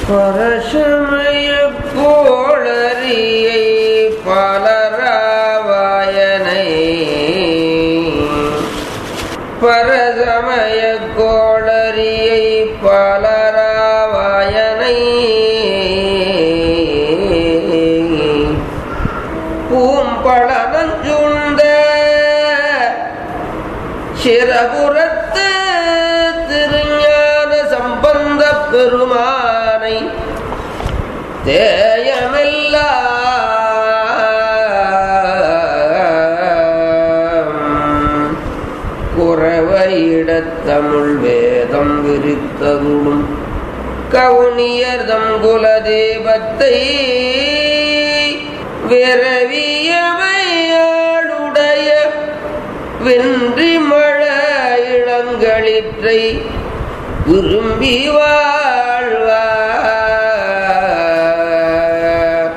பரசமய கோளரியை பலராவாயனை பரசமய கோளரியை பலராவாயனை பூம்பழனஞ்சூழ்ந்த சிறபுரத்து திருஞான சம்பந்த பெருமானை தேயமெல்லாம் குறவையிடத்தமிழ் வேதம் விரித்தருளும் கவுனியர்தம் குலதேவத்தை விரவியமையாளுடைய வென்றி மழ இளங்களிற்றை விரும்பி வாழ்வார்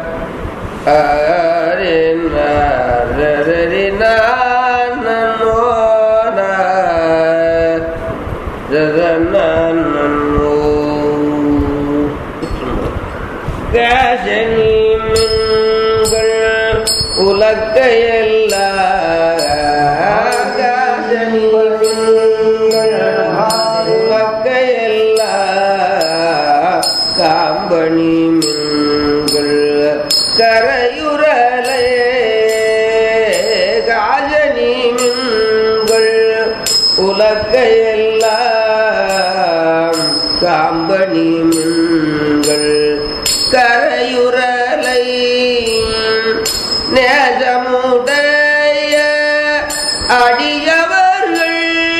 உலக்கையெல்லாம் காம்பணி மின்கள் கரையுரலே காஜனி மின்கள் உலக்கையெல்லாம் காம்பணி மின்கள் கரையுரலை நேசமுடைய அடியவர்கள்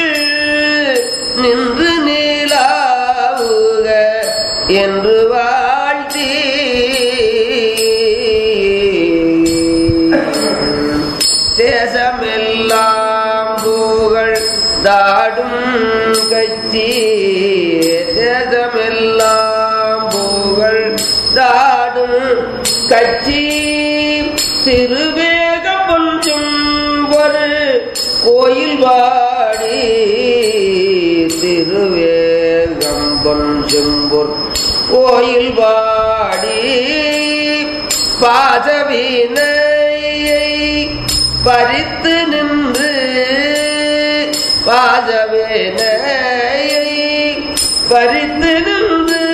நின்று நீலாவுக என்று வாழ்த்தி தேசமெல்லாம் புகழ் தாடும் கட்சி தேசமெல்லாம் புகழ் தாடும் கட்சி திருவேக கொஞ்சம் ஒரு கோயில் வாடி திருவேகம் கொஞ்சம்பொர் கோயில் வாடி பாசவினையை பறித்து நின்று பாசவினையை பறித்து நின்று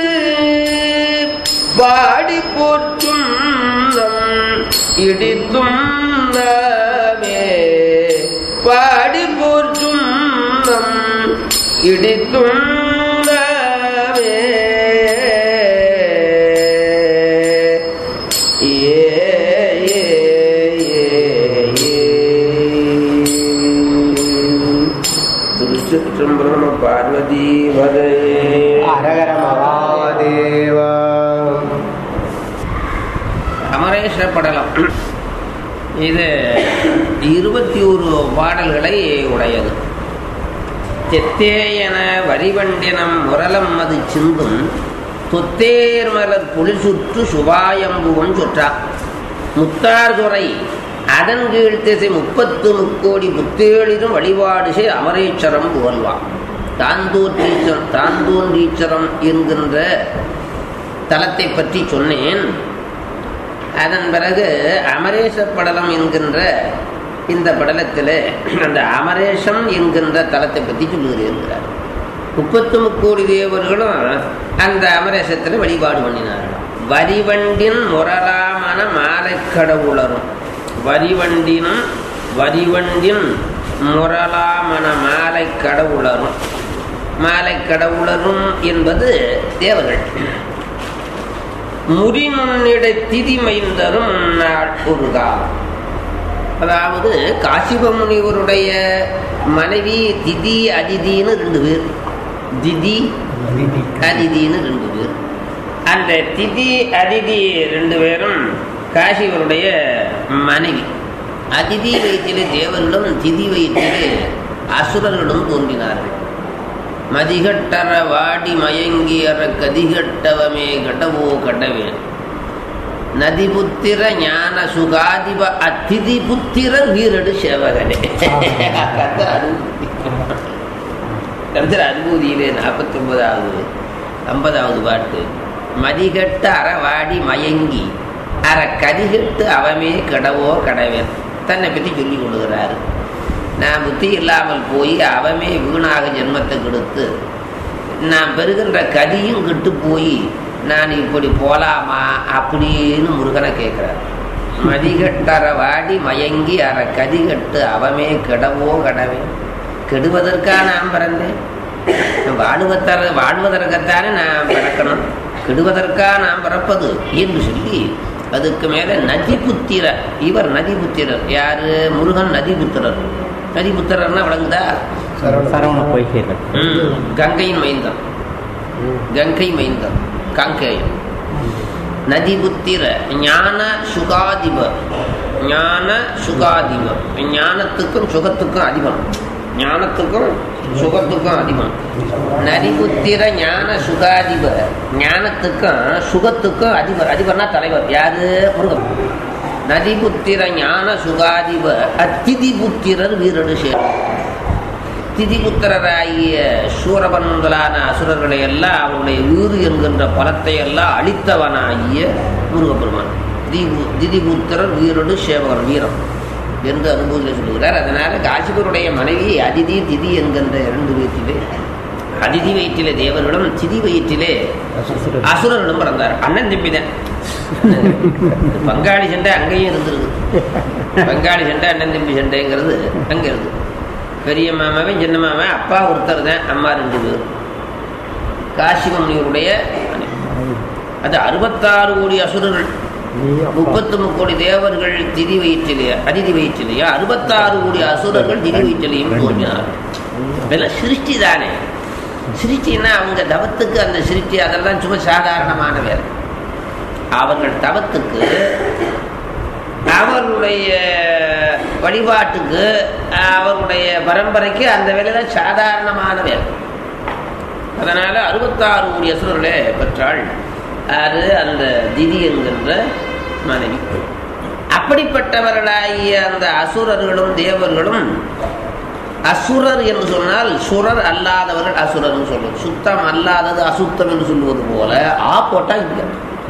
பாடி போற்றும் நம் இடித்தும் நாமே பாடி போற்றும் நம் இடித்தும் நாமே ஏ ஏ ஏ ஏ திருச்சிற்றம்பலம் பார்வதி வதையே அரகர மகாதேவா அமரேஸ்வர படலம் இது இருபத்தி ஒரு பாடல்களை உடையது தெத்தேயன வரிவண்டினம் முரலம் அது சிந்தும் தொத்தேர் மலர் புலிசுற்று சுபாயம்புவம் சுற்றா முத்தார்துறை அதன் கீழ் திசை முப்பத்து முக்கோடி புத்தேளிரும் வழிபாடு செய் அமரேஸ்வரம் புகழ்வான் தாந்தோற்றீச்சரம் தாந்தோன்றீச்சரம் என்கின்ற தலத்தை பற்றி சொன்னேன் அதன் பிறகு அமரேச படலம் என்கின்ற இந்த படலத்தில் அந்த அமரேசம் என்கின்ற தலத்தை பற்றி சொல்லுகிறார் முப்பத்து முக்கோடி தேவர்களும் அந்த அமரேசத்தில் வழிபாடு பண்ணினார்களாம் வரிவண்டின் முரலாமன மாலை கடவுளரும் வரிவண்டினும் வரிவண்டின் முரலாமன மாலை கடவுளரும் மாலை கடவுளரும் என்பது தேவர்கள் முறிமுன்னிடை திதிமைந்தரும் நாள் ஒரு காலம் அதாவது காசிப முனிவருடைய மனைவி திதி அதிதின்னு ரெண்டு பேர் திதி அதிதின்னு ரெண்டு பேர் அந்த திதி அதிதி ரெண்டு பேரும் காசிவருடைய மனைவி அதிதி வயிற்றிலே தேவர்களும் திதி வயிற்றிலே அசுரர்களும் தோன்றினார்கள் மதிகட்டற வாடி மயங்கியற கதிகட்டவமே கடவோ கடவேன் நதி புத்திர ஞான சுகாதிப அதிதி புத்திர வீரடு சேவகனே கத்தர் அனுபூதி கத்தர் அனுபூதியிலே நாற்பத்தி ஒன்பதாவது ஐம்பதாவது பாட்டு மதிகட்டு அறவாடி மயங்கி அற கதிகட்டு அவமே கடவோ கடவேன் தன்னை பற்றி சொல்லி கொள்ளுகிறாரு நான் புத்தி இல்லாமல் போய் அவமே வீணாக ஜென்மத்தை கெடுத்து நான் பெறுகின்ற கதியும் கெட்டு போய் நான் இப்படி போலாமா அப்படின்னு முருகனை கேட்கிறார் மதிகட்டற வாடி மயங்கி அற கதிகட்டு அவமே கெடவோ கடவே கெடுவதற்கா நான் பிறந்தேன் வாழ்வதற வாழ்வதற்கத்தானே நான் பிறக்கணும் கெடுவதற்கா நான் பிறப்பது என்று சொல்லி அதுக்கு மேல நதிபுத்திர இவர் நதிபுத்திரர் யாரு முருகன் நதிபுத்திரர் நதிபுத்திரர்னா விளங்குதா சரவண பொய்கைகள் ம், கங்கையின் மைந்தன் கங்கை மைந்தன் காங்கேயம் நதிபுத்திர ஞான சுகாதிப ஞான சுகாதிப ஞானத்துக்கும் சுகத்துக்கும் அதிபம் ஞானத்துக்கும் சுகத்துக்கும் அதிபம் நதிபுத்திர ஞான சுகாதிப ஞானத்துக்கும் சுகத்துக்கும் அதிபர் அதிபர்னா தலைவர் யாரு முருகன் நதிபுத்திர ஞான சுகாதிப அத்திதி புத்திரர் வீரடு சேர் திதிபுத்திரராகிய சூரபன் முதலான அசுரர்களை எல்லாம் அவருடைய வீறு என்கின்ற பலத்தை எல்லாம் அளித்தவனாகிய முருகப்பெருமான் திதிபு திதிபுத்திரர் வீரடு சேவகர் வீரம் என்று அனுபவத்தில் சொல்லுகிறார் அதனால காசிபருடைய மனைவி அதிதி திதி என்கின்ற இரண்டு வயிற்றிலே அதிதி வயிற்றிலே தேவர்களும் திதி வயிற்றிலே அசுரர்களும் பிறந்தார் அண்ணன் தம்பி தான் பங்காளி சண்டை அங்கேயும் இருந்திருக்கு பங்காளி சண்டை அண்ணன் தம்பி சண்டைங்கிறது அங்க இருக்கு பெரிய மாமாவன் சின்ன மாமன் அப்பா ஒருத்தர் தான் அம்மா ரெண்டு பேர் காசிப முனிவருடைய மனைவி. அது அறுபத்தாறு கோடி அசுரர்கள் முப்பத்தி கோடி தேவர்கள் திதி வயிற்றிலே அதிதி வயிற்றிலேயே அறுபத்தாறு கோடி அசுரர்கள் திதி வயிற்றிலையும் தோன்றினார் இதெல்லாம் சிருஷ்டி தானே சிருஷ்டின்னா அவங்க தவத்துக்கு அந்த சிருஷ்டி அதெல்லாம் சும்மா சாதாரணமான வேலை அவர்கள் தவத்துக்கு அவர்களுடைய வழிபாட்டுக்கு அவர்களுடைய பரம்பரைக்கு அந்த வேலை தான் சாதாரணமான வேலை அதனால அறுபத்தாறு கோடி அசுரர்களே பெற்றாள் அது அந்த திதி என்கின்ற மனைவி அப்படிப்பட்டவர்களாகிய அந்த அசுரர்களும் தேவர்களும் அசுரர் என்று சொன்னால் சுரர் அல்லாதவர்கள் அசுரர்னு சொல்லுவோம் சுத்தம் அல்லாதது அசுத்தம் என்று சொல்லுவது போல ஆ போட்டா இல்லை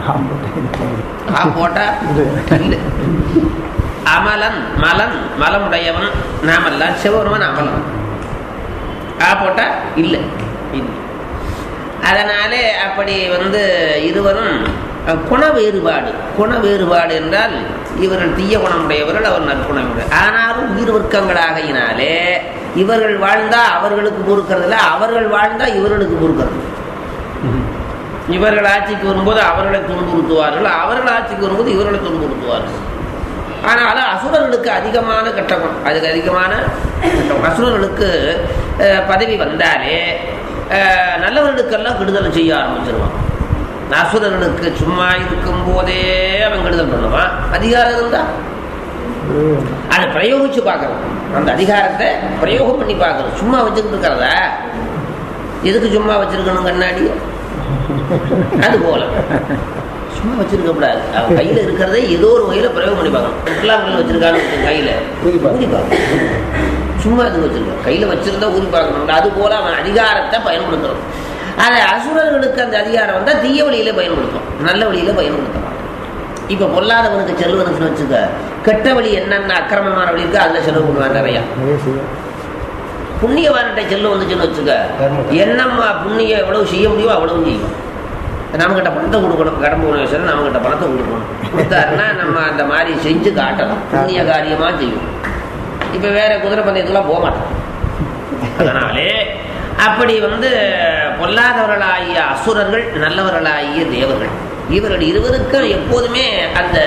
ஆ போட்டா இல்லை அமலன் மலன் மலமுடையவன் நாமெல்லாம் சிவபெருமன் அமலன் ஆ போட்டா இல்லை இல்லை அதனாலே அப்படி வந்து இருவரும் அஹ், குண வேறுபாடு குண வேறுபாடு என்றால் இவர்கள் தீய குணமுடையவர்கள் அவர் நற்குணமுடைய ஆனாலும் உயிர் வர்க்கங்களாகையினாலே இவர்கள் வாழ்ந்தா அவர்களுக்கு பொறுக்கிறதில்ல அவர்கள் வாழ்ந்தா இவர்களுக்கு பொறுக்கிறது இவர்கள் ஆட்சிக்கு வரும்போது அவர்களை துன்புறுத்துவார்கள் அவர்கள் ஆட்சிக்கு வரும்போது இவர்களை துன்புறுத்துவார்கள் ஆனாலும் அசுரர்களுக்கு அதிகமான கட்டகம் அதுக்கு அதிகமான கட்டகம் அசுரர்களுக்கு அஹ், பதவி வந்தாலே அஹ், நல்லவர்களுக்கெல்லாம் கெடுதல் செய்ய ஆரம்பிச்சிருவான் அசுரர்களுக்கு சும்மா இருக்கும் போதே அவன் கெடுதல் பண்ணுவான் அதிகாரம் இருந்தா அதை பிரயோகிச்சு பார்க்கணும் அந்த அதிகாரத்தை பிரயோகம் பண்ணி பார்க்கணும் சும்மா வச்சுக்கிட்டு இருக்கிறதா எதுக்கு சும்மா வச்சிருக்கணும் கண்ணாடி அது போல சும்மா வச்சிருக்க கூடாது அவன் கையில இருக்கிறதே ஏதோ ஒரு வகையில பிரயோகம் பண்ணி பார்க்கணும் முட்லாங்கல் வச்சிருக்கான்னு வச்சுக்கோ கையில ஊதி பார்க்கணும். ஊதி பார்க்கணும் சும்மா இது வச்சிருக்க கையில வச்சிருந்தா ஊதி பார்க்கணும் அது போல அவன் அதிகாரத்தை பயன்படுத்தணும் அது அசுரர்களுக்கு அந்த அதிகாரம் வந்தா தீய வழியில பயன்படுத்தும் நல்ல வழியில பயன்படுத்தலாம் இப்ப பொல்லாதவனுக்கு செல்வனுக்குன்னு வச்சுக்க கெட்ட வழி என்னென்ன அக்கிரமமான வழி இருக்கோ அதுல செலவு பண்ணுவான் நிறையா புண்ணியவான்கிட்ட செல்லம் வந்துச்சுன்னு வச்சுக்க தர்மம். என்னம்மா புண்ணியம் எவ்வளவு செய்ய முடியுமோ அவ்வளவு செய்யும் நம்மகிட்ட பணத்தை கொடுக்கணும் கடம்பு உணவேஸ்வரர் நம்மகிட்ட பணத்தை கொடுக்கணும் கொடுத்தாருன்னா நம்ம அந்த மாதிரி செஞ்சு காட்டலாம் புண்ணிய காரியமா செய்யும் இப்ப வேற குதிரை பந்தயத்துக்குலாம் போக மாட்டோம் அதனாலே அப்படி வந்து பொல்லாதவர்களாகிய அசுரர்கள் நல்லவர்களாகிய தேவர்கள் இவர்கள் இருவருக்கும் எப்போதுமே அந்த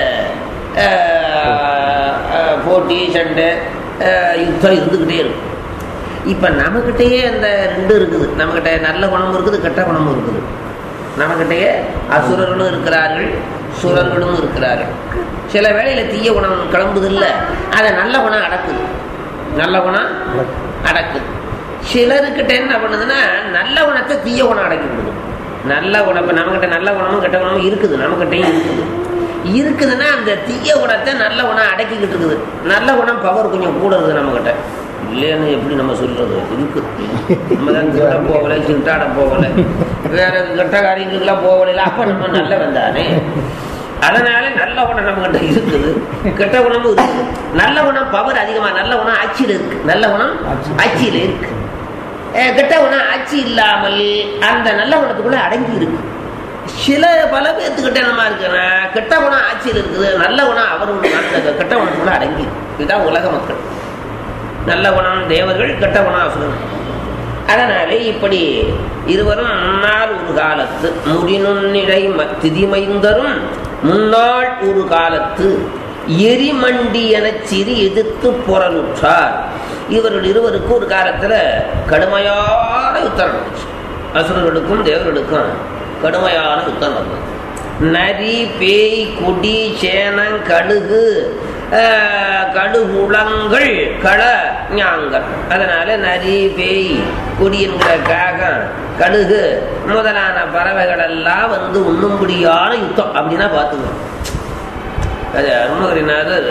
அஹ், அஹ், போட்டி சண்டை அஹ், யுத்தம் இருந்துக்கிட்டே இருக்கும் இப்ப நம்மகிட்டயே அந்த ரெண்டு இருக்குது நம்மகிட்ட நல்ல குணமும் இருக்குது கெட்ட குணமும் இருக்குது நம்மகிட்டயே அசுரர்களும் இருக்கிறார்கள் சுரர்களும் இருக்கிறார்கள் சில வேளையில தீய குணம் கிளம்புது இல்ல அதை நல்ல குணம் அடக்குது நல்ல குணம் அடக்குது சிலருக்கிட்ட என்ன பண்ணுதுன்னா நல்ல குணத்தை தீய குணம் அடக்கி விடுது நல்ல குணம் இப்ப நம்மகிட்ட நல்ல குணமும் கெட்ட குணமும் இருக்குது நம்மகிட்டயும் இருக்குது இருக்குதுன்னா அந்த தீய குணத்தை நல்ல குணம் அடக்கிக்கிட்டு இருக்குது நல்ல குணம் பவர் கொஞ்சம் கூட இருக்குது நம்மகிட்ட இல்லைன்னு எப்படி நம்ம சொல்றது இருக்கு நம்ம தான் திருட போகல திருட்டாட போகல வேற கெட்ட காரியங்களுக்கெல்லாம் போகல அப்ப நம்ம நல்லவன் தானே அதனால நல்ல குணம் நம்ம கிட்ட இருக்குது கெட்ட குணமும் இருக்குது நல்ல குணம் பவர் அதிகமா நல்ல குணம் ஆட்சியில் இருக்கு நல்ல குணம் ஆட்சியில் இருக்கு அஹ் கெட்ட குணம் ஆட்சி இல்லாமல் அந்த நல்ல குணத்துக்குள்ள அடங்கி இருக்கு சில பல பேர்த்துக்கிட்ட என்னமா இருக்குன்னா கெட்ட குணம் ஆட்சியில் இருக்குது நல்ல குணம் அவர் அந்த கெட்ட குணத்துக்குள்ள அடங்கி இருக்கு. இதுதான் உலக மக்கள் நல்ல குணம் தேவர்கள் கெட்ட குணம் அசுரர்கள் அதனாலே இப்படி இருவரும் முன்னால் ஒரு காலத்து முடிநுண்ணிடை திதிமைந்தரும் முன்னாள் ஒரு காலத்து எரிமண்டி எனச் சிறி எதிர்த்து புறலுற்றார் இவர்கள் இருவருக்கு ஒரு காலத்துல கடுமையான யுத்தம் நடந்துச்சு அசுரர்களுக்கும் தேவர்களுக்கும் கடுமையான யுத்தம் நடந்தது நரி பேய் கொடி சேனங் கடுகு ஆஹ், கடுகுளங்கள் கள ஞாங்கள் அதனால நரி பேய் கொடி என்கிற காகம் கடுகு முதலான பறவைகள் எல்லாம் வந்து உண்ணும்படியான யுத்தம் அப்படின்னா பார்த்துக்கணும் அது அருணகிரிநாதர்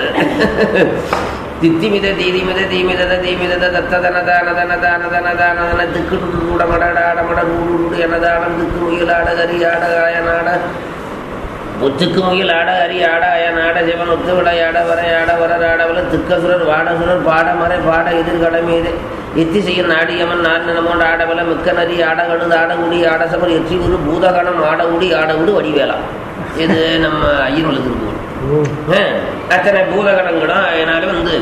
தித்திமித தீதிமித தீமித தீமித தத்ததனதானதனதானதனதானதன திக்கு டூடமடாடமட ரூடு எனதானம் திக்கு முயலாட கரியாட காயநாட ஒத்துக்கு முயல் ஆட அரி ஆட அயனாட சிவன் ஒத்து விளையாட வரையாட வரராடவல திக்கசுரர் வாடசுரர் பாடமறை பாட எதிர்கட மீது எத்தி செய்யும் நாடியமன் நான் நினமோண்டு ஆடவல மிக்க நரி ஆடகழுது ஆடகுடி ஆடசமர் எச்சி குரு பூதகணம் ஆடகுடி ஆடகுடு வடிவேலாம் இது நம்ம ஐயர்களுக்கு இருக்கும் ஆஹ், அத்தனை பூதகணங்களும் அதனால வந்து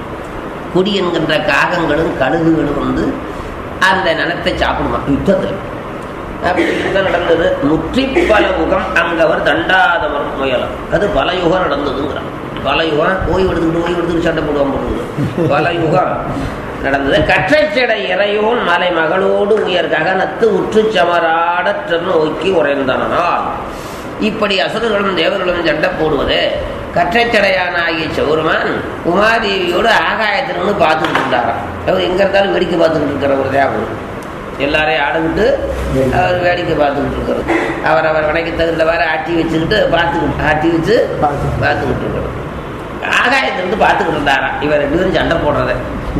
குடி என்கின்ற காகங்களும் கழுகுகளும் வந்து அந்த நிலத்தை சாப்பிடுமா யுத்தத்தில் அப்படி யுத்தம் நடந்தது முற்றி பல யுகம் அங்கவர் தண்டாதவர் முயலம் அது பல யுகம் நடந்ததுங்கிறான் பல யுகம் ஓய்வு எடுத்துக்கிட்டு ஓய்வு எடுத்துக்கிட்டு சண்டை போடுவான் போடுவது பல யுகம் நடந்தது கற்றைச்சடை இறையோன் மலை மகளோடு உயர் ககனத்து உற்று சமராடற்ற நோக்கி உறைந்தனால் இப்படி அசுரர்களும் தேவர்களும் சண்டை போடுவது கற்றைச்சடையான ஆகிய சௌரமான் உமாதேவியோடு ஆகாயத்திலிருந்து பார்த்துக்கிட்டு இருந்தாராம் அவர் எங்க இருந்தாலும் வேடிக்கை பார்த்துக்கிட்டு இருக்கிற ஒரு தேவன் எல்லாரையும் ஆடவிட்டு அவர் வேடிக்கை பார்த்துக்கிட்டு இருக்கிறது அவர் அவர் வணக்கி தகுந்தவாறு ஆட்டி வச்சுக்கிட்டு பார்த்துக்கிட்டு ஆட்டி வச்சு பார்த்துக்கிட்டு இருக்கிறது ஆகாயத்திலிருந்து பார்த்துக்கிட்டு இருந்தாராம் இவர் ரெண்டு பேரும் சண்டை போடுறத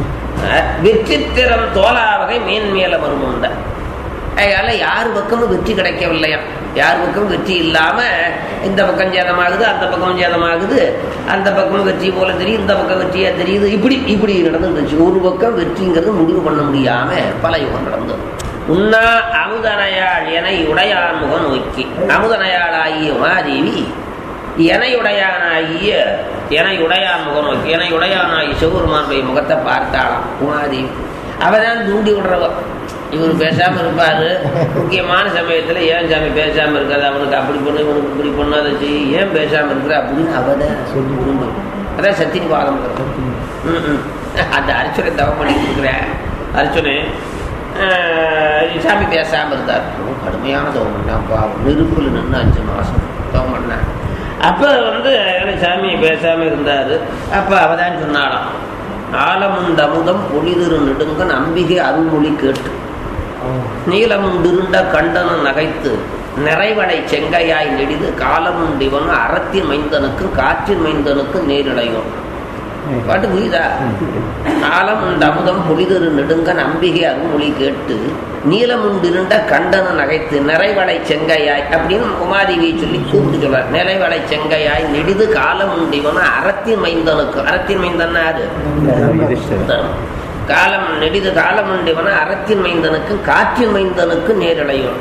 வெற்றி திறம் தோலாவகை மேன் மேல வருமுண்ட அதனால யார் பக்கமும் வெற்றி கிடைக்கவில்லையா யார் பக்கமும் வெற்றி இல்லாம இந்த பக்கம் சேதமாகுது அந்த பக்கம் சேதமாகுது அந்த பக்கம் வெற்றி போல தெரியும் இந்த பக்கம் வெற்றியா தெரியுது இப்படி இப்படி நடந்துருந்துச்சு ஒரு பக்கம் வெற்றிங்கிறது முடிவு பண்ண முடியாம பல யுகம் நடந்தது உண்ணா அமுதனையாள் என உடையான் முகம் நோக்கி அமுதனையாளாகிய உமாதேவி எனையுடையானாகிய எனையுடையான் முகம் நோக்கி எனையுடையானாகிய சிவபெருமானுடைய முகத்தை பார்த்தாளாம் உமாதேவி அவதான் தூண்டி விடுறவ இவர் பேசாம இருப்பாரு முக்கியமான சமயத்துல ஏன் சாமி பேசாம இருக்காது அவனுக்கு அப்படி பண்ணு இவனுக்கு இப்படி பண்ணு அதை செய் ஏன் பேசாம இருக்கிற அப்படின்னு அவதான் சொல்லி தூண்டு அதான் சத்தினி பாதம் ம், ம். அந்த அர்ச்சனை தவம் பண்ணிட்டு இருக்கிறேன் அர்ச்சனை ஆஹ், சாமி பேசாம இருந்தார் ரொம்ப கடுமையான தவம் பண்ணான் பாவம் நெருப்புல நின்று அஞ்சு மாசம் தவம் பண்ணேன் அப்ப வந்து சாமி பேசாம இருந்தாரு அப்ப அவதான் சொன்னாலாம் ஆலமுண்ட அமுதம் பொழிதிரு நெடுங்கன் அம்பிகை அருள்மொழி கேட்டு நீலமுண்டிருண்ட கண்டனம் நகைத்து நிறைவடை செங்கையாய் நெடிது காலமுண்டிவன் அறத்தின் மைந்தனுக்கும் காற்றின் மைந்தனுக்கும் நேரிடையும் பாட்டு புரியுதா காலம் உண்டு அமுதம் புலிதொரு நெடுங்க நம்பிகை அருள்மொழி கேட்டு நீலமுண்டிருண்ட கண்டன நகைத்து நிறைவடை செங்கையாய் அப்படின்னு உமாதேவியை சொல்லி கூப்பிட்டு சொல்றார் நிறைவடை செங்கையாய் நெடிது காலம் உண்டிவன அறத்தின் மைந்தனுக்கு அறத்தின் மைந்தன் யாரு தரும். காலம் நெடிது காலம் உண்டிவன அறத்தின் மைந்தனுக்கு காற்றின் மைந்தனுக்கு நேரிடையும்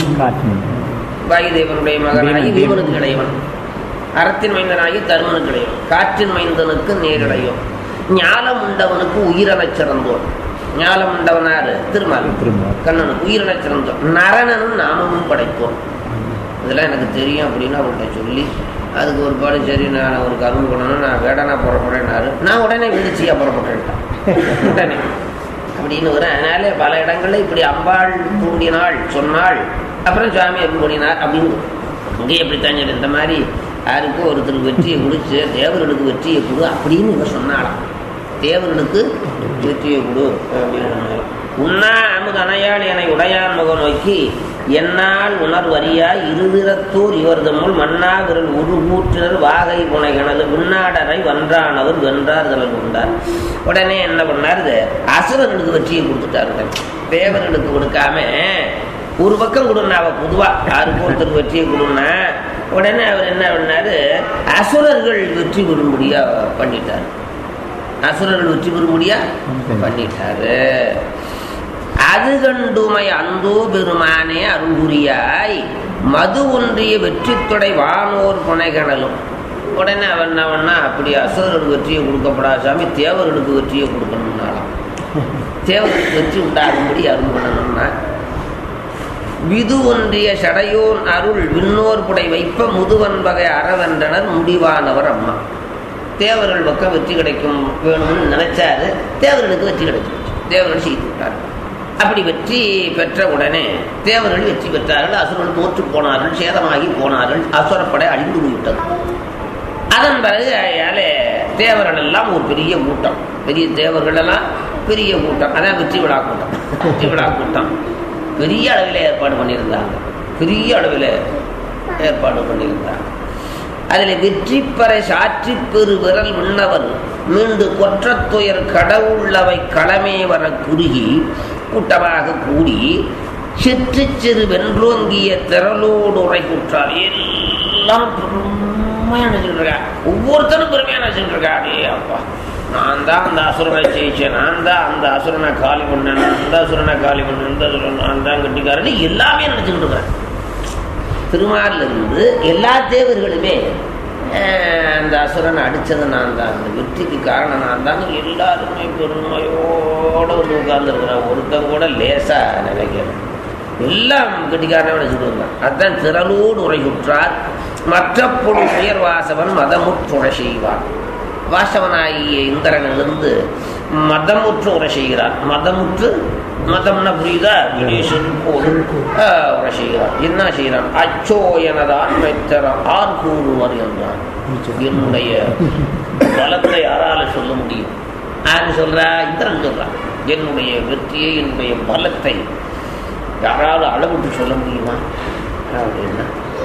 வாயுதேவனுடைய மகனாகி வீமனுக்கு இடையவன் அறத்தின் மைந்தனாகி தருமனுக்கு இடையவன் காற்றின் மைந்தனுக்கு நேரிடையும் ஞாலம் உண்டவனுக்கு உயிரெனச் சிறந்தோன் ஞாலம் உண்டவனாரு திருமால் திருமால். கண்ணனுக்கு உயிரெனச் சிறந்தோன் நரனனும் நாமமும் படைத்தோன் இதெல்லாம் எனக்கு தெரியும் அப்படின்னு அவர்கிட்ட சொல்லி அதுக்கு ஒரு பாடு சரி நான் அவருக்கு அருள் பண்ணணும் நான் வேடனா புறப்படுறேன்னாரு நான் உடனே விழுச்சியா புறப்பட்டுட்டான் உடனே அப்படின்னு வரும் அதனால பல இடங்கள்ல இப்படி அம்பாள் தூண்டினாள் சொன்னாள் அப்புறம் சுவாமி அருள் பண்ணினார் அப்படின்னு இங்கே எப்படித்தான் சொல்லி இந்த மாதிரி யாருக்கும் ஒருத்தருக்கு வெற்றியை கொடுத்து தேவர்களுக்கு வெற்றியை கொடு அப்படின்னு இவ சொன்னாளாம் தேவர்களுக்கு வெற்றியை கொடு அப்படின்னு சொன்னாளாம் உண்ணா அமுது அணையாள் என உடையான் முகம் நோக்கி என்னால் உணர்வறியா இருதிரத்தூர் இவரது முள் மன்னா விரல் உருகூற்றினர் வாகை புனைகணல் விண்ணாடரை வன்றானவர் வென்றார் தலல் கொண்டார் உடனே என்ன பண்ணார் இது அசுரர்களுக்கு வெற்றியை கொடுத்துட்டாருங்க தேவர்களுக்கு கொடுக்காம ஒரு பக்கம் கொடுன்னா அவ பொதுவா யாருக்கு ஒருத்தர் வெற்றியை கொடுன்னா உடனே அவர் என்ன பண்ணாரு அசுரர்கள் வெற்றி பெறும்படியா பண்ணிட்டார் அசுரர்கள் வெற்றி பெறும்படியா பண்ணிட்டாரு அது கண்டுமை அந்தோ பெருமானே அருள்புரியாய் மது ஒன்றிய வெற்றி தொடை வானோர் புனைகடலும் உடனே அவன் என்ன பண்ணா அப்படி அசுரர்களுக்கு வெற்றியை கொடுக்கப்படா சாமி தேவர்களுக்கு வெற்றியை கொடுக்கணும்னாலாம் தேவர்களுக்கு வெற்றி உண்டாகும்படி அருள் பண்ணணும்னா விது ஒன்றிய சடையோன் அருள் விண்ணோர் புடை வைப்ப முதுவன் வகை அறவென்றனர் முடிவானவர் அம்மா தேவர்கள் பக்கம் வெற்றி கிடைக்கும் வேணும்னு நினைச்சாரு தேவர்களுக்கு வெற்றி கிடைச்சு தேவர்கள் செய்து விட்டார் அப்படி வெற்றி பெற்ற உடனே தேவர்கள் வெற்றி பெற்றார்கள் அசுரர்கள் தோற்று போனார்கள் சேதமாகி போனார்கள் அசுரப்படை அழிந்து போய்விட்டது அதன் பிறகு அயாலே தேவர்கள் எல்லாம் ஒரு பெரிய கூட்டம் பெரிய தேவர்கள் எல்லாம் பெரிய கூட்டம் அதான் வெற்றி விழா கூட்டம் வெற்றி விழா கூட்டம் பெரிய அளவில் ஏற்பாடு பண்ணியிருந்தாங்க பெரிய அளவில் ஏற்பாடு பண்ணியிருந்தாங்க அதில் வெற்றி பெற சாற்றி பெரு விரல் விண்ணவர் மீண்டு கொற்றத்துயர் கடவுள்ளவை களமே வர குறுகி கூட்டமாக கூடி சிற்று சிறு வென்றோங்கிய திரளோடு உரை குற்றார் எல்லாம் பெருமையா நினைச்சுட்டு இருக்கா ஒவ்வொருத்தரும் பெருமையா நினைச்சுட்டு இருக்கா அடே அப்பா நான் தான் அந்த அசுரனை ஜெயிச்சேன் நான் தான் அந்த அசுரனை காலி பண்ணேன் நான் அந்த அசுரனை காலி பண்ணேன் இந்த அசுரன் நான் தான் கட்டிக்காரன்னு எல்லாமே நினைச்சுட்டு இருக்கிறேன் திருமாலில் இருந்து எல்லா தேவர்களுமே அஹ், அந்த அசுரனை அடித்தது நான் தான் அந்த வெற்றிக்கு காரணம் நான் தான் எல்லாருமே பெருமையோடு வந்து உட்கார்ந்துருக்குறேன் ஒருத்தன் கூட லேசாக நினைக்கிறேன் எல்லாம் கட்டிக்காரனே நினைச்சிட்டு இருந்தான் அதுதான் திரளோடு உரையுற்றார் மற்ற பொருள் உயர் வாசவன் மதமுற்றுரை செய்வான் வாசவனாகிய இந்திரனிலிருந்து மதமுற்று உரை செய்கிறார் மதமுற்று மதம்னா புரியுதா கணேசன் போது ஆஹ், உரை செய்கிறார் என்ன செய்கிறான் அச்சோ எனதான் மைத்தரம் ஆர் கூறுவர் என்றான் என்னுடைய பலத்தை யாரால சொல்ல முடியும் யாரு சொல்றா இந்திரன் சொல்றான் என்னுடைய வெற்றியை என்னுடைய பலத்தை யாராவது அளவிட்டு சொல்ல முடியுமா அப்படின்னா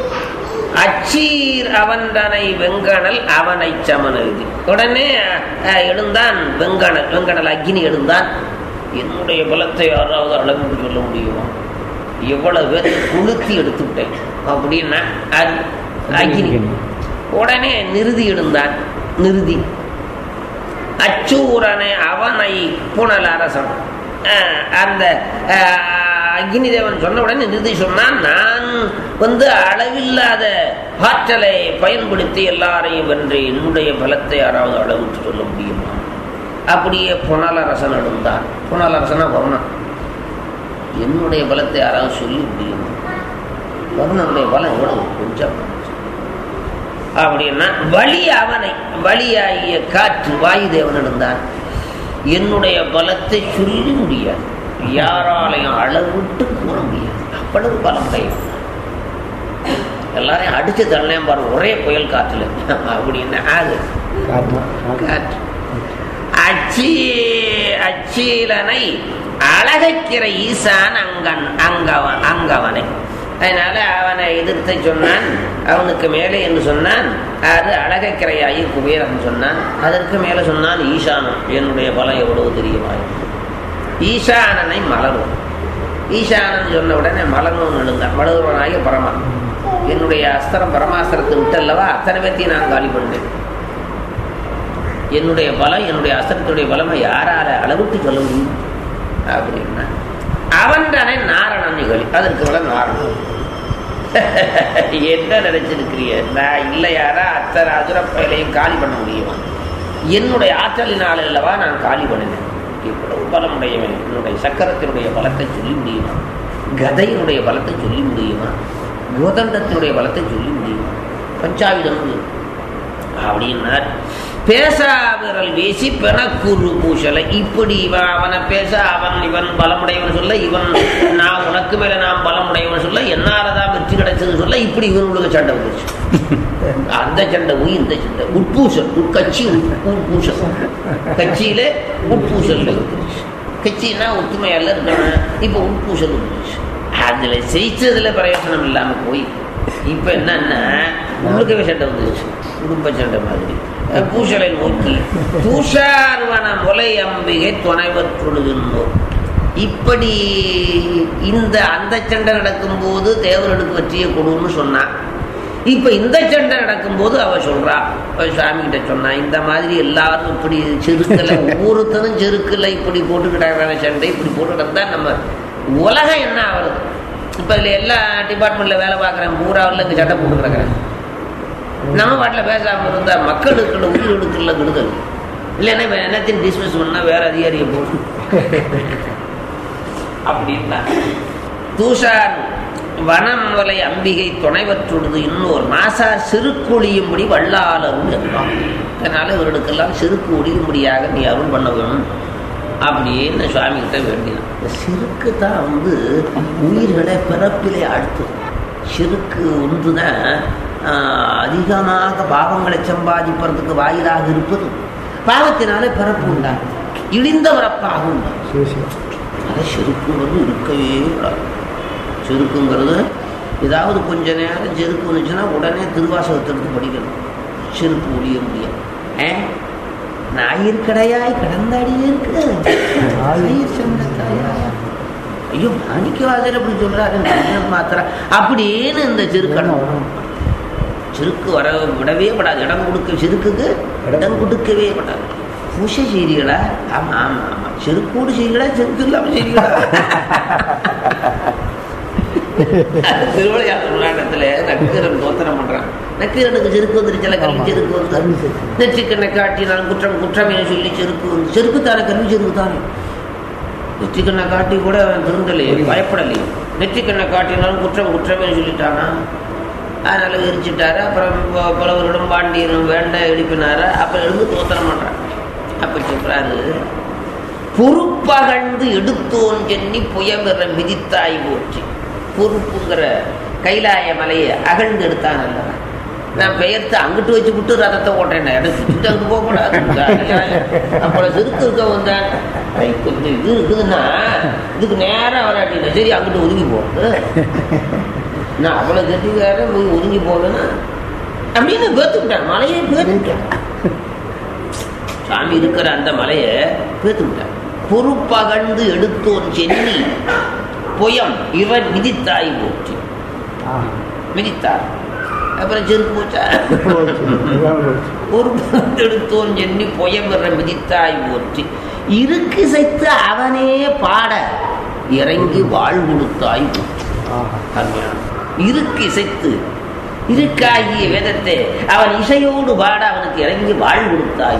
அச்சீர் அவன்தனை வெங்கடல் அவனை சமன் எழுதி உடனே அஹ், எழுந்தான் வெங்கடல் வெங்கடல் அக்னி எழுந்தான் என்னுடைய பலத்தை யாராவது அளவிட்டு சொல்ல முடியுமா எவ்வளவு பேர் குளுத்தி எடுத்துவிட்டேன் அப்படின்னா அது அக்னி உடனே நிறுதி எழுந்தான் நிறுதி அச்சூரனை அவனை புனல் அரசன் அஹ், அந்த அஹ், அக்னி தேவன் சொன்ன உடனே நிறுதி சொன்னான் நான் வந்து அளவில்லாத ஆற்றலை பயன்படுத்தி எல்லாரையும் வென்று என்னுடைய பலத்தை யாராவது அளவிட்டு சொல்ல முடியுமா அப்படியே புனலரசன் எழுந்தான் புனலரசனா வருணன் என்னுடைய பலத்தை யாராவது சொல்லி முடியுமா வருணனுடைய பலம் எவ்வளவு கொஞ்சம் அப்படின்னா வழி அவனை வழியாகிய காற்று வாயு தேவன் இருந்தான் என்னுடைய பலத்தை சொல்லி முடியாது யாராலையும் அளவிட்டு கூற முடியாது அவ்வளவு பலமுடையவன் எல்லாரையும் அடிச்சு தள்ளேன் பாரு ஒரே புயல் காற்றுல அப்படின்னா அது காற்று அச்சி அச்சீலனை அழகைக்கிற ஈசான் அங்கன் அங்கவன் அங்கவனை அதனால அவனை எதிர்த்து சொன்னான் அவனுக்கு மேலே என்று சொன்னான் அது அழகைக்கிறையாயி குபேரன் சொன்னான் அதற்கு மேலே சொன்னான் ஈசானன் என்னுடைய பலம் எவ்வளவு தெரியுமா ஈசானனை மலரும் ஈசானன் சொன்ன உடனே மலர்னு எழுந்தான் மலர்வனாகிய பரமா என்னுடைய அஸ்திரம் பரமாஸ்திரத்தை விட்டல்லவா அத்தனை பேர்த்தையும் நான் காலி பண்ணேன் என்னுடைய பலம் என்னுடைய அஸ்திரத்துடைய பலமை யாரால அளவுக்கு சொல்ல முடியும் அப்படின்னா அவன் தானே நாரணன் நிகழ் அதற்கு விட நாரணன் என்ன நினைச்சிருக்கிறிய நான் இல்லையாரா அத்தனை அசுரப்பயலையும் காலி பண்ண முடியுமா என்னுடைய ஆற்றலினால் அல்லவா நான் காலி பண்ணினேன் இவ்வளவு பலமுடையவன் என்னுடைய சக்கரத்தினுடைய பலத்தை சொல்லி முடியுமா கதையினுடைய பலத்தை சொல்லி முடியுமா கோதண்டத்தினுடைய பலத்தை சொல்லி முடியுமா பஞ்சாயுதம் அப்படின்னார் பேசா விரல் வீசி பெணக்குரு பூசலை இப்படி இவன் அவனை பேச அவன் இவன் பலமுடையவன் சொல்ல இவன் நான் உனக்கு மேல நான் பலமுடையவன் சொல்ல என்னாலதான் வெற்றி கிடைச்சது சொல்ல இப்படி இவனுக்கு சண்டை வந்துருச்சு அந்த சண்டை போய் இந்த சண்டை உட்பூசல் உட்கட்சி உட்பூசல் கட்சியில உட்பூசல் வந்துருச்சு கட்சின்னா ஒத்துமையால இருக்கணும் இப்ப உட்பூசல் வந்துருச்சு அதுல ஜெயிச்சதுல பிரயோஜனம் இல்லாம போய் இப்ப என்னன்னா உள்ளுக்கவே சண்டை வந்துருச்சு குடும்ப சண்டை மாதிரி அஹ் பூசலை நோக்கி தூஷார்வன முலை அம்பிகை துணைவற்றுழுகின்றோம் இப்படி இந்த அந்த சண்டை நடக்கும்போது தேவர்களுக்கு வெற்றியை கொடுன்னு சொன்னான் இப்ப இந்த சண்டை நடக்கும்போது அவ சொல்றா அவ சுவாமி கிட்ட சொன்னா இந்த மாதிரி எல்லாரும் இப்படி செருக்கல ஒவ்வொருத்தரும் செருக்குல இப்படி போட்டுக்கிட்டாங்க சண்டை இப்படி போட்டு கிடந்தா நம்ம உலகம் என்ன ஆகுறது இப்ப இதுல எல்லா டிபார்ட்மெண்ட்ல வேலை பார்க்குறேன் பூராவில் இங்க சட்டை போட்டு கிடக்குறேன் நம்ம பாட்டில் பேசாம இருந்தா மக்களுக்கு உயிர்களுக்கு இல்லை கெடுதல் இல்லைன்னா இவன் என்னத்தையும் டிஸ்மிஸ் பண்ணா வேற அதிகாரியை போட்டு அப்படின்னா தூஷார் வனமலை அம்பிகை துணைவற்றுடுது இன்னொரு மாசார் செருக்கு ஒழியும்படி வல்லாளரும் என்றான் அதனால இவர்களுக்கெல்லாம் செருக்கு ஒழியும்படியாக நீ அருள் பண்ண வேணும் அப்படின்னு சுவாமி கிட்ட வேண்டினான் இந்த செருக்கு தான் வந்து உயிர்களை பிறப்பிலே அடுத்து செருக்கு ஒன்றுதான் ஆஹ், அதிகமாக பாவங்களை சம்பாதிப்பதற்கு வாயிலாக இருப்பது பாவத்தினாலே பிறப்பு உண்டாகும் இழிந்த பிறப்பாக உண்டாகும் சிவ சிவ அது செருக்குங்கிறது இருக்கவே கூடாது செருக்குங்கிறது ஏதாவது கொஞ்ச நேரம் செருக்கு வந்துச்சுன்னா உடனே திருவாசகத்தை எடுத்து படிக்கணும் செருப்பு ஒழிய முடியும் ஏ ஞாயிற்கடையாய் கடந்தாடியே இருக்கு ஞாயிற் சென்றத்தாயா. ஐயோ மாணிக்கவாசர் அப்படி சொல்றாரு நான் மாத்திரா அப்படின்னு இந்த செருக்கணும் செருக்கு வர விடவே படாது இடம் கொடுக்க செருக்குக்கு இடம் கொடுக்கவே படாது பூசை செய்திகளா ஆமா ஆமா ஆமா செருக்கோடு செய்திகளா செருக்கு இல்லாம செய்திகளா திருவிளையாட்டு புராணத்துல நக்கீரன் தோத்திரம் பண்றான் நக்கீரனுக்கு செருக்கு வந்துருச்சுல கல்வி செருக்கு வந்து நெற்றிக்கண்ணை காட்டினால் குற்றம் குற்றமே சொல்லி செருக்கு வந்து செருக்கு தானே கல்வி செருக்கு தானே நெற்றிக்கண்ணை காட்டி கூட அவன் திருந்தலையே பயப்படலையே நெற்றிக்கண்ணை காட்டினாலும் குற்றம் குற்றமே சொல்லிட்டானா அதனால எரிச்சிட்டாரு அப்புறம் ப- புலவர்களும் பாண்டியரும் வேண்ட எழுப்பினாரு அப்புறம் எழுந்து தோத்திரம் பண்றான் அப்ப சொல்றாரு பொறுப்பகழ்ந்து எடுத்தோன் சென்னி புயமிற மிதித்தாய் போற்றி பொறுப்புங்கிற கைலாய மலையை அகழ்ந்து எடுத்தான் அல்லவா நான் பெயர்த்து அங்கிட்டு வச்சு விட்டு ரதத்தை ஓட்டேன் எனக்கு சுட்டு அங்கிட்டு போகக்கூடாது அப்புறம் சிறுக்கு இருக்க வந்தேன் ஐ, கொஞ்சம் இது இருக்குதுன்னா இதுக்கு நேரம் வராட்டின சரி அங்கிட்டு ஒதுங்கி போ நான் அவ்வளோ கட்டிக்காரன் போய் ஒதுங்கி போகலன்னா அப்படின்னு பேத்துக்கிட்டேன் மலையை பேத்துக்கிட்டேன் சாமி இருக்கிற அந்த மலையை பேத்துக்கிட்டேன் பொறுப்பகழ்ந்து எடுத்தோன் சென்னி புயம் இவன் மிதித்தாய் போற்றி மிதித்தார் அப்புறம் செருப்பு போச்சா ஒரு எடுத்தோன் சென்னி புயமிற மிதித்தாய் போற்றி இருக்கு சைத்து அவனே பாட இறங்கி வாழ் கொடுத்தாய் போற்றி அருமையான. இருக்கு இசைத்து இருக்காகிய வேதத்தை அவன் இசையோடு பாட அவனுக்கு இறங்கி வாழ் கொடுத்தாய்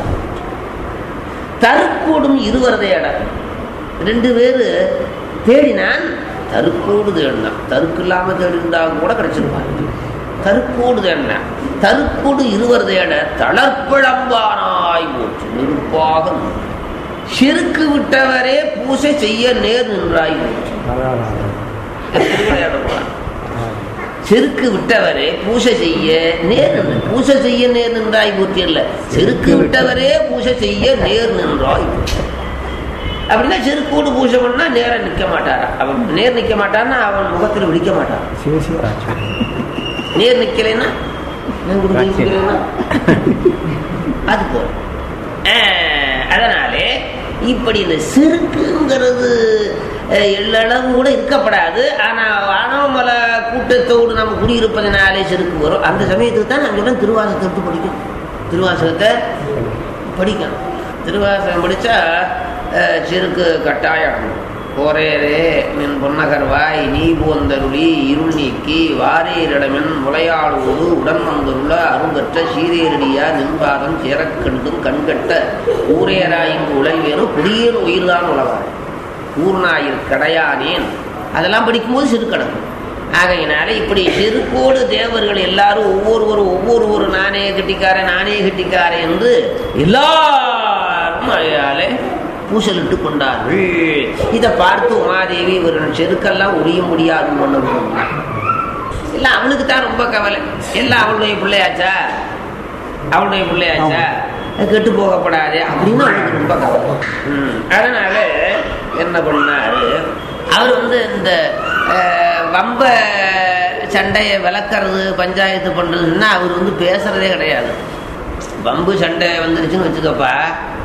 தருக்கோடும் இருவரதை இடம் ரெண்டு பேரு தேடினான் தருக்கோடு தேடினான் தருக்கு இல்லாம தேடி இருந்தா கூட கிடைச்சிருப்பான் தருக்கோடு தேடினான் தருக்கோடு இருவர் தேட தளர்ப்பிழம்பானாய் போச்சு நெருப்பாக நின்றான். செருக்கு விட்டவரே பூசை செய்ய நேர் நின்றாய் போச்சு திருவிளையாட போறான் செருக்கு விட்டவரே பூசை செய்ய நேர் நின்று பூசை செய்ய நேர் நின்றாய் பூர்த்தி இல்ல செருக்கு விட்டவரே பூசை செய்ய நேர் நின்றாய் போற்றி. அப்படின்னா செருக்கோடு பூஜை பண்ணா நேரா நிக்க மாட்டாரா அவன் நேர் நிக்க மாட்டான்னா அவன் முகத்தில் விழிக்க மாட்டான் சிவ சிவ நேர் நிக்கலைன்னா நான் கொடுத்து நிக்கலைன்னா அது போல ஆஹ், அதனாலே இப்படி இந்த செருக்குங்கிறது அஹ், எள்ளளவு கூட இருக்கப்படாது ஆனா வானவமல கூட்டத்தோடு நம்ம குடியிருப்பதனாலே செருக்கு வரும் அந்த சமயத்துக்கு தான் நான் சொல்றேன் திருவாசகத்தை எடுத்து படிக்கணும் திருவாசகத்தை படிக்கணும் திருவாசகம் படிச்சா அஹ், செருக்கு கட்டாயம் போரேரே நின் பொன்னகர்வாய் நீ போந்தருளி இருள் நீக்கி வாரேரிடமென் முளையாடுவோடு உடன் வந்துள்ள அருங்கற்ற சீரேரடியா நின்பாதம் சேரக் கண்டும் கண்கட்ட ஊரேராயின் உழல் வேணும் குடியேறு உயிர்தான் உழவாய் ஊர்நாயிர் கடையானேன் அதெல்லாம் படிக்கும்போது சிறுக்கடக்கும் ஆகையினால இப்படி செருக்கோடு தேவர்கள் எல்லாரும் ஒவ்வொருவரும் ஒவ்வொரு நானே கெட்டிக்காரன் நானே கெட்டிக்காரன் என்று எல்லாரும் அயாலே பூசலிட்டு கொண்டார்கள் இதை பார்த்து உமாதேவி இவர்கள் செருக்கெல்லாம் ஒழிய முடியாதுன்னு ஒண்ணு விரும்பினார். எல்லாம் அவளுக்கு தான் ரொம்ப கவலை எல்லாம் அவளுடைய பிள்ளையாச்சா அவளுடைய பிள்ளையாச்சா அது கெட்டு போகப்படாதே அப்படின்னு அவளுக்கு ரொம்ப கவலை ம். அதனால என்ன பண்ணாரு அவர் வந்து இந்த அஹ், வம்ப சண்டையை விளக்குறது பஞ்சாயத்து பண்றதுன்னா அவர் வந்து பேசுறதே கிடையாது வம்பு சண்டை வந்துருச்சுன்னு வச்சுக்கப்பா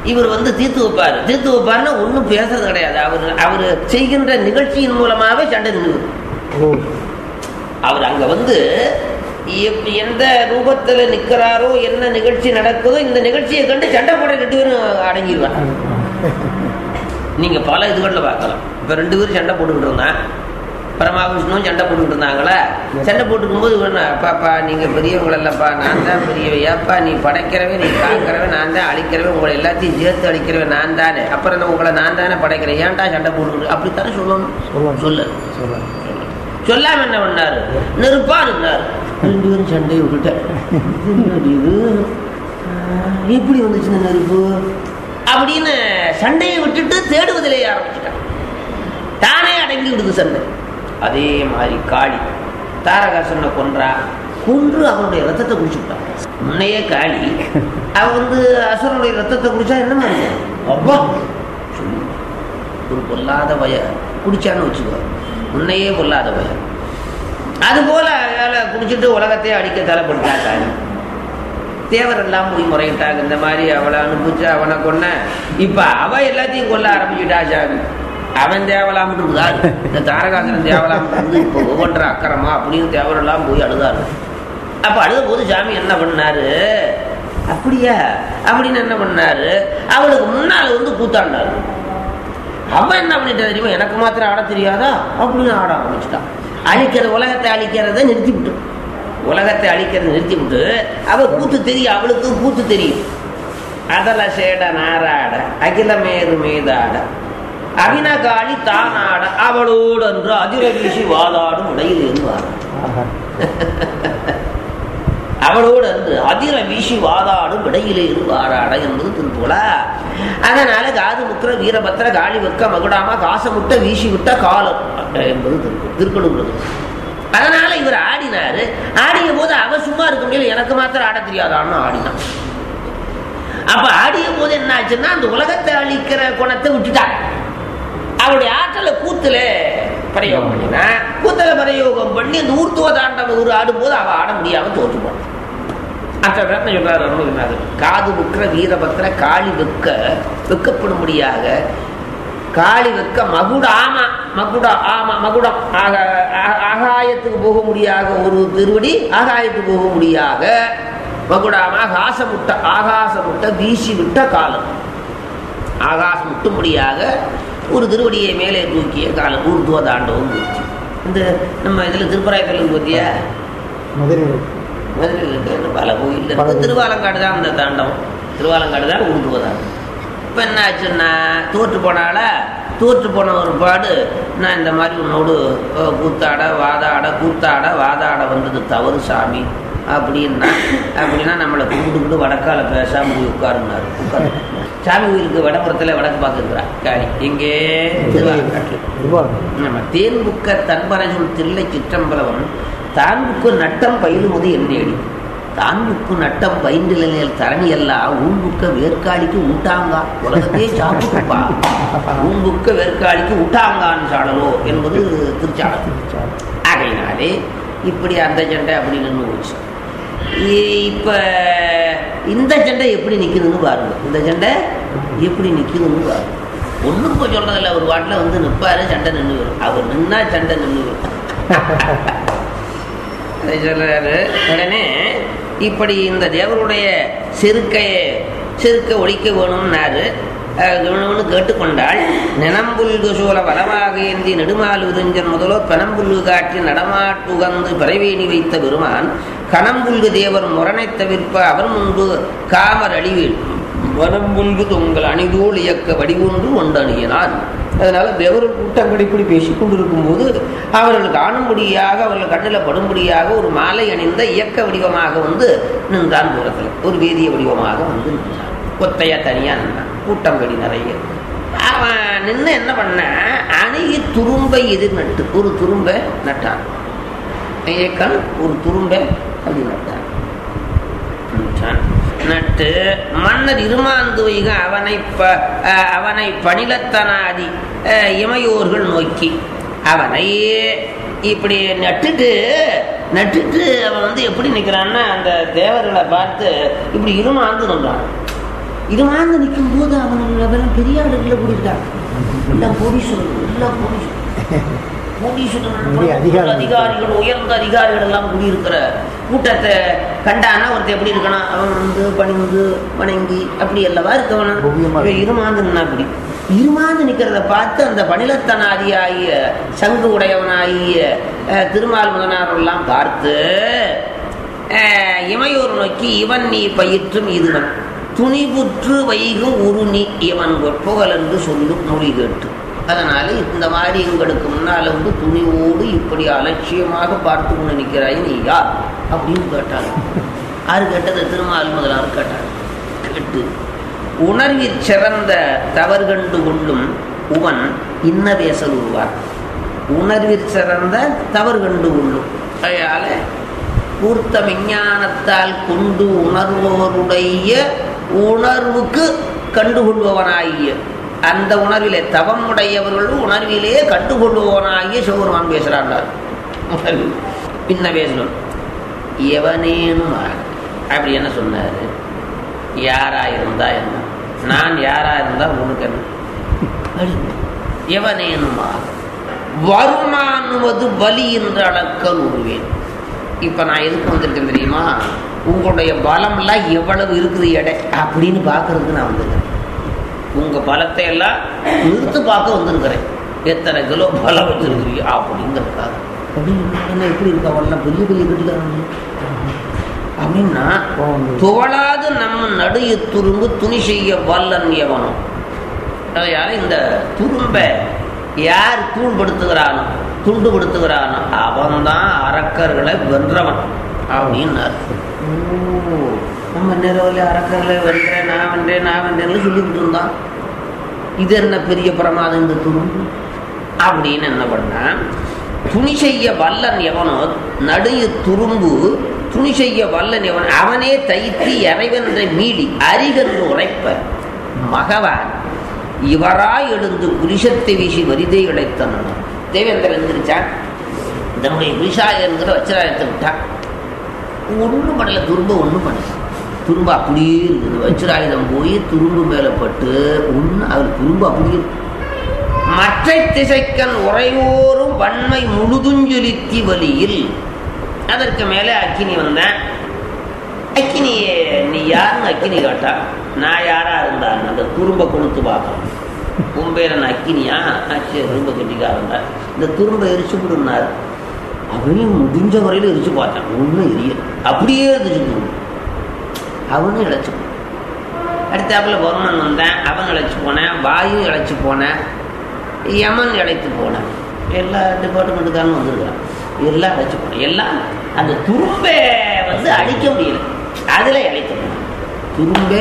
இவர் வந்து தீர்த்து வைப்பாரு தீர்த்து வைப்பாருன்னா ஒன்றும் பேசுறது கிடையாது அவர் அவர் செய்கின்ற நிகழ்ச்சியின் மூலமாவே சண்டை நின்று ஓ அவர் அங்க வந்து எப்- எந்த ரூபத்துல நிக்கிறாரோ என்ன நிகழ்ச்சி நடக்குதோ இந்த நிகழ்ச்சியை கண்டு சண்டை போட ரெண்டு பேரும் அடங்கிடுவாங்க நீங்க பல இதுகளில் பார்க்கலாம் இப்ப ரெண்டு பேரும் சண்டை போட்டுக்கிட்டு இருந்தான் பரமாவிஷ்ணுவும் சண்டை போட்டுக்கிட்டு இருந்தாங்களா சண்டை போட்டுக்கும் போது இவன் அப்பாப்பா நீங்க பெரியவங்க இல்லப்பா நான் தான் பெரியவ ஏப்பா நீ படைக்கிறவே நீ காக்கிறவே நான் தான் அழிக்கிறவே உங்களை எல்லாத்தையும் சேர்த்து அழிக்கிறவே நான் தானே அப்புறம் என்ன உங்களை நான் தானே படைக்கிறேன் ஏன்டா சண்டை போட்டுக்கிட்டு அப்படித்தானே சொல்லணும் சொல்லணும். சொல்லு சொல்றேன் சொல்லாம என்ன பண்ணாரு நெருப்பா நின்னாரு ரெண்டு பேரும் சண்டையை விட்டுட்டேன் என்னடி இது ஆஹ், எப்படி வந்துச்சு இந்த நெருப்பு அப்படின்னு சண்டையை விட்டுட்டு தேடுவதிலே ஆரம்பிச்சுட்டான் தானே அடங்கி விடுது சண்டை அதே மாதிரி காளி தாரகாசனை கொன்றா கொன்று அவனுடைய ரத்தத்தை குடிச்சுட்டான் முன்னையே காளி அவ வந்து அசுரனுடைய ரத்தத்தை குடிச்சா என்ன மாதிரி அப்பா சொல்லு. ஒரு பொல்லாத வய குடிச்சான்னு வச்சுக்கோ முன்னையே பொல்லாத வய அது போல வேலை குடிச்சிட்டு உலகத்தையே அடிக்க தலைப்படுத்தா காளி தேவரெல்லாம் போய் முறையிட்டாங்க இந்த மாதிரி அவளை அனுப்பிச்சு அவனை கொன்ன இப்ப அவ எல்லாத்தையும் கொல்ல ஆரம்பிச்சுட்டா சாமி அவன் தேவலாமட்டு இருக்குதா இந்த தாரகாசனம் தேவலாமட்டு இருந்து இப்போ ஒவ்வொன்ற அக்கறமா அப்படின்னு தேவரெல்லாம் போய் அழுதாரு அப்ப அழுத போது சாமி என்ன பண்ணாரு அப்படியா அப்படின்னு என்ன பண்ணாரு அவளுக்கு முன்னால் வந்து கூத்தாண்டாரு அவன் என்ன பண்ணிட்டா தெரியுமா எனக்கு மாத்திரம் ஆட தெரியாதா அப்படின்னு ஆட ஆரம்பிச்சுட்டான் அழிக்கிற உலகத்தை அழிக்கிறத நிறுத்தி விட்டு உலகத்தை அழிக்கிறத நிறுத்தி விட்டு அவ கூத்து தெரியும் அவளுக்கு கூத்து தெரியும் அதல சேட நாராட அகிலமேது மீதாட அபினகாளி தானாட அவளோடு அன்று அதிர வீசி வாதாடும் இடையில் இருந்தார் ஆஹா அவளோடு அன்று அதிர வீசி வாதாடும் இடையிலே இருவாராட என்பது திருப்புலா அதனால காது முக்கிற வீரபத்திர காளி வெக்க மகுடாம காசமுட்ட வீசி விட்ட காலம் என்பது திருக்கு திருக்கணுங்கிறது அதனால இவர் ஆடினாரு ஆடிய போது அவ சும்மா இருக்க முடியல எனக்கு மாத்திரம் ஆட தெரியாதான்னு ஆடினான் அப்ப ஆடிய போது என்ன ஆச்சுன்னா அந்த உலகத்தை அழிக்கிற குணத்தை விட்டுட்டா அவருடைய ஆற்றலை கூத்துல பிரயோகம் பண்ணினா கூத்துல பிரயோகம் பண்ணி அந்த ஊர்த்துவ தாண்டவ ஒரு ஆடும்போது அவ ஆட முடியாம தோற்று போனான் அந்த என்ன சொல்றாரு அருணகிரிநாதர் காது புக்கிற வீரபத்திர காளி வெக்க வெக்கப்படும்படியாக காளி வெக்க மகுட ஆமா மகுட ஆமா மகுடம் ஆக ஆ- ஆகாயத்துக்கு போக முடியாத ஒரு திருவடி ஆகாயத்துக்கு போக முடியாக மகுடாம ஆகாசமுட்ட ஆகாசமுட்ட வீசி விட்ட காலம் ஆகாசம் முட்டும்படியாக ஒரு திருவடியை மேலே தூக்கிய காலம் ஊர்துவ தாண்டவம் மூர்த்தி இந்த நம்ம இதுல திருப்பராயத்தில் பத்தியா மதுரை மதுரையில் இருக்கிற பல கோயில் பல இருக்கு கோயில். திருவாலங்காடு தான் அந்த தாண்டவம் திருவாலங்காடு தான் ஊர்துவதான் இப்போ என்ன ஆச்சுன்னா தோற்று போனால தோற்று போன ஒரு பாடு நான் இந்த மாதிரி உன்னோடு அஹ், கூத்தாட வாதாட கூத்தாட வாதாட வந்தது தவறு சாமி அப்படின்னா அப்படின்னா நம்மளை கூப்பிட்டுக்கிட்டு வடக்கால பேசாம போய் உட்காருனாரு உட்காரு சாமி கோயிலுக்கு வடபுறத்தில் வடக்கு பார்த்துருக்குறா காளி எங்கே திருவாலங்காட்டில் திருவாரூர் நம்ம தேன் புக்க தன்பரசுள் தில்லை சிற்றம்பலவன் தான் புக்கு நட்டம் பயிலுவது என்றேடி தான் புக்கு நட்டம் பயின்றிலையில் தரணி எல்லாம் உன் புக்க வேர்க்காளிக்கு ஊட்டாங்கா உலகத்தையே சாப்பிட்டுப்பா உன் புக்க வேர்க்காளிக்கு ஊட்டாங்கான்னு சாடலோ என்பது திருச்சாடல் ஆகையினாலே இப்படி அந்த சண்டை அப்படி நின்று போச்சு இ- இப்ப இந்த சண்டை எப்படி நிக்குதுன்னு பாருங்க இந்த சண்டை எப்படி நிக்குதுன்னு பாருங்க ஒண்ணும் இப்போ சொல்றதில்ல ஒரு வாட்டில் வந்து நிப்பாரு சண்டை நின்று வரும் அவர் நின்னா சண்டை நின்று வரும் அதை சொல்றாரு உடனே இப்படி இந்த தேவருடைய செருக்கையை செருக்க ஒழிக்க வேணும்னாரு அஹ் வேணும்னு கேட்டுக்கொண்டாள் நினம்புல்கு சூழ வளமாக ஏந்தி நெடுமால் விருஞ்சன் முதலோ பெனம்புல்கு காட்டி நடமாட்டுகந்து பிறவேணி வைத்த பெருமான் கணம்புல்கு தேவர் முரணை தவிர்ப்ப அவர் முன்பு காமர் அழிவில் வனம்புல்கு தொங்கல் அணிதூள் இயக்க வடிவொன்று ஒன்றணியினான் அதனால தேவர் கூட்டங்கள் இப்படி பேசிக் கொண்டிருக்கும் போது அவர்கள் காணும்படியாக அவர்கள் கண்ணில் படும்படியாக ஒரு மாலை அணிந்த இயக்க வடிவமாக வந்து நின்றான் தூரத்தில் ஒரு வேதிய வடிவமாக வந்து நின்றான் கொத்தையா தனியா நின்றான் கூட்டங்கடி நிறைய அவன் நின்று என்ன பண்ண அணுகி துரும்பை எதிர் நட்டு ஒரு துரும்பை நட்டான் இயக்கன் ஒரு துரும்பை அப்படி நட்டான் நட்டான். நட்டு மன்னர் இருமாந்து வைக அவனை ப அஹ் அவனை பணிலத்தனாதி அஹ் இமையோர்கள் நோக்கி அவனை இப்படி நட்டுட்டு நட்டுட்டு அவன் வந்து எப்படி நிற்கிறான்னா அந்த தேவர்களை பார்த்து இப்படி இருமாந்து நின்றான் இது மாதிரி நிற்கும் போது அவன் பெரிய ஆளுகளை கூடியிருக்காங்க எல்லாம் கோடீஸ்வரர் எல்லாம் கோடீஸ்வரர் கோடீஸ்வரன் பெரிய அதிகாரி. அதிகாரிகள் உயர்ந்த அதிகாரிகள் எல்லாம் கூடியிருக்கிற கூட்டத்தை கண்டானா ஒருத்தன் எப்படி இருக்கணும் அவன் வந்து பணிந்து வணங்கி அப்படி அல்லவா இருக்கவன ஓவியமா இருக்கு. இருமாந்து நின்னா அப்படி இருமாந்து நிக்கிறத பார்த்து அந்த பணிலத்தனாதியாகிய சங்கு உடையவனாகிய அஹ், திருமால் முதனார் எல்லாம் பார்த்து அஹ், இமையோர் நோக்கி இவன் நீ பயிற்றும் இதுவன் துணிபுற்று வைகும் உருணி இவன் புகழ் என்று சொல்லும் மொழி கேட்டு அதனால இந்த மாதிரி எங்களுக்கு முன்னால வந்து துணிவோடு இப்படி அலட்சியமாக பார்த்து கொண்டு நிற்கிறாய் நீ யார் அப்படின்னு கேட்டாங்க யாரு கேட்டது திருமால் முதலார் கேட்டாங்க கேட்டு உணர்வில் சிறந்த தவறு கண்டு கொள்ளும் உவன் இன்ன பேசல் உருவார் உணர்வில் சிறந்த தவறு கண்டு கொள்ளும் அதனால பூர்த்த விஞ்ஞானத்தால் கொண்டு உணர்வோருடைய உணர்வுக்கு கண்டுகொள்பவனாகிய அந்த உணர்விலே தவம் உடையவர்களும் உணர்விலே கண்டுகொள்பவனாகிய சிவபெருமான் பேசுறாண்டார் உணர்வில் பின்ன பேசணும் எவனேனும் ஆக. அப்படி என்ன சொன்னாரு யாரா இருந்தா என்ன நான் யாரா இருந்தா உனக்கு என்ன அப்படி. எவனேனும் ஆக. வருமானுவது வலி என்று அளக்கல் உருவேன் இப்ப நான் எதுக்கு வந்திருக்கேன் தெரியுமா உங்களுடைய பலம்லாம் எவ்வளவு இருக்குது எடை அப்படின்னு பார்க்கறதுக்கு நான் வந்திருக்கேன் உங்க பலத்தை எல்லாம் நிறுத்து பார்க்க வந்திருக்கிறேன் எத்தனை கிலோ பலம் வச்சிருக்கிறீங்க அப்படிங்கிறதுக்காக அப்படின்னு என்ன எப்படி இருக்கா அவெல்லாம் பெரிய பெரிய கட்டிக்காரங்க அப்படின்னா துவளாது நம்ம நடுய துரும்பு துணி செய்ய வல்லன் எவனும் அதையால இந்த துரும்பை யார் தூள்படுத்துகிறானோ துண்டுபடுத்துகிறானோ அவன்தான் அரக்கர்களை வென்றவன் அப்படின்னார் ஓ நம்ம நிறவில் அரக்கர்களை வென்றேன் நான் வென்றேன் நான் வென்றேன்னு சொல்லிக்கிட்டு இருந்தான் இது என்ன பெரிய பிரமாதம் இந்த துரும்பு அப்படின்னு என்ன பண்ணான் துணி செய்ய வல்லன் எவனோ நடுய துரும்பு துணி செய்ய வல்லன் எவன் அவனே தைத்து இறைவென்ற மீடி அரிகன்று உரைப்ப மகவான் இவராய் எழுந்து புருஷத்தை வீசி வரிதை இழைத்தனன் தேவேந்திரன் எழுந்திருச்சான் தன்னுடைய விஷாயங்கிற வச்சிராயத்தை விட்டான் ஒன்றும் பண்ணல துரும்ப ஒன்றும் பண்ணல துரும்ப அப்படியே இருக்குது வச்சிராயுதம் போய் துரும்பு மேலே பட்டு ஒன்று அவர் துரும்பு அப்படியே இருக்கு. மற்ற திசைக்கன் உறையோரும் வன்மை முழுதுஞ்சொலித்தி வழியில் அதற்கு மேலே அக்கினி வந்தேன் அக்கினி நீ யாருன்னு அக்கினி கேட்டா நான் யாரா இருந்தான் அந்த துரும்ப கொளுத்து பார்க்கலாம் உன் பேர் என்ன அக்கினியா ஆச்சு ரொம்ப கெட்டிக்காரங்க இந்த துரும்ப எரிச்சு விடுனார் அவனையும் முடிஞ்ச வரையில எரிச்சு பார்த்தான் ஒன்றும் எரியல அப்படியே இருந்துச்சு துரும்பு அவனும் இழைச்சு போனான் அடுத்தாப்புல வருமன் வந்தேன் அவன் இழைச்சு போனேன் வாயு இழைச்சு போனேன் யமன் இழைத்து போனேன் எல்லா டிபார்ட்மெண்ட்டுக்காரனும் வந்திருக்கான் எல்லாம் இழைச்சு போனேன் எல்லாம் அந்த துரும்பை வந்து அழிக்க முடியல அதுல இழைத்து போனேன் துரும்பே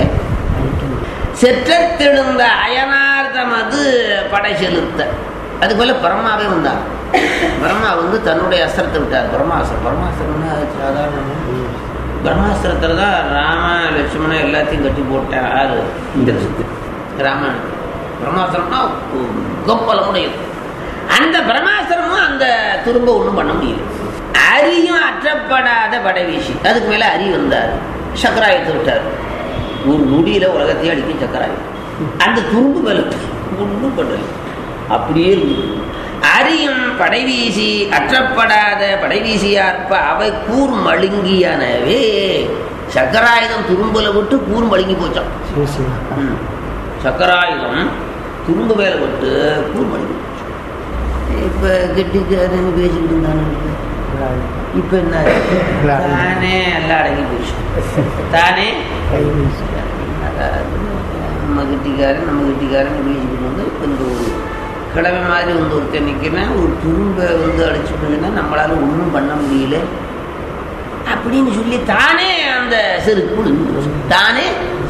செற்றத்தெழுந்த அயனார்த்தம் அது படை செலுத்த அது போல பிரம்மாவே வந்தார் பிரம்மா வந்து தன்னுடைய அஸ்திரத்தை விட்டார் பிரம்மாஸ்திரம் பிரம்மாஸ்திரம்னா அது சாதாரண பிரம்மாஸ்திரத்தில் தான் ராம லட்சுமணன் எல்லாத்தையும் கட்டி போட்டேன் ஆறு இந்த ராமன் பிரம்மாஸ்திரம்னா கொப்பலமுடையது அந்த பிரம்மாஸ்திரமும் அந்த துரும்ப ஒன்றும் பண்ண முடியல அரியும் அற்றப்படாத படை வீசி அதுக்கு மேல அரி வந்தார் சக்கராயத்தை விட்டார் ஒரு நொடியில உலகத்தையும் அடிக்கும் சக்கராயம் அந்த துரும்பு மேல ஒன்றும் பண்ணல அப்படியே இருந்தது அரியும் படைவீசி அற்றப்படாத படைவீசியார்ப்ப அவை கூர் மழுங்கியனவே சக்கராயுதம் துரும்புல விட்டு கூர் மழுங்கி போச்சான் சிவ சிவா ம். சக்கராயுதம் துரும்பு மேல விட்டு கூர் மழுங்கி போச்சு இப்ப கெட்டிக்காரன்னு பேசிக்கிட்டு இருந்தானு இப்ப என்ன எல்லாம் அடங்கி. தானே எல்லாம் அடங்கி போச்சு தானே கை வீசி. அதாவது நம்ம கெட்டிக்காரன் நம்ம கெட்டிக்காரன் பேசிக்கிட்டு வந்து இப்போ இந்த ஒரு கிழமை மாதிரி வந்து ஒருத்தர் நிற்கிறேன் ஒரு துரும்பை வந்து அடிச்சுட்டுன்னா நம்மளால ஒன்றும் பண்ண முடியல அப்படின்னு சொல்லி தானே அந்த செருக்கு விழுந்து போச்சு. தானே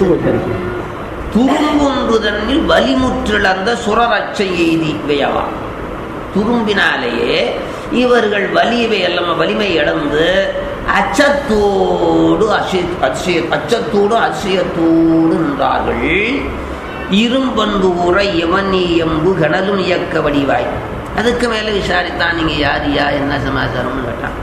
துரும்பொன்று தன்னில் வலிமுற்றிழந்த சுரரட்சை எய்தி இவையவா துரும்பினாலேயே இவர்கள் வலிவை எல்லாம் வலிமை இழந்து அச்சத்தோடு அசிய அசிய அச்சத்தோடு அசியத்தோடு நின்றார்கள் இரும்பண்பு உற எவனி எம்பு கனலும் இயக்க வடிவாய் அதுக்கு மேல விசாரித்தான் நீங்க யார் யா என்ன சமாச்சாரம்னு கேட்டான்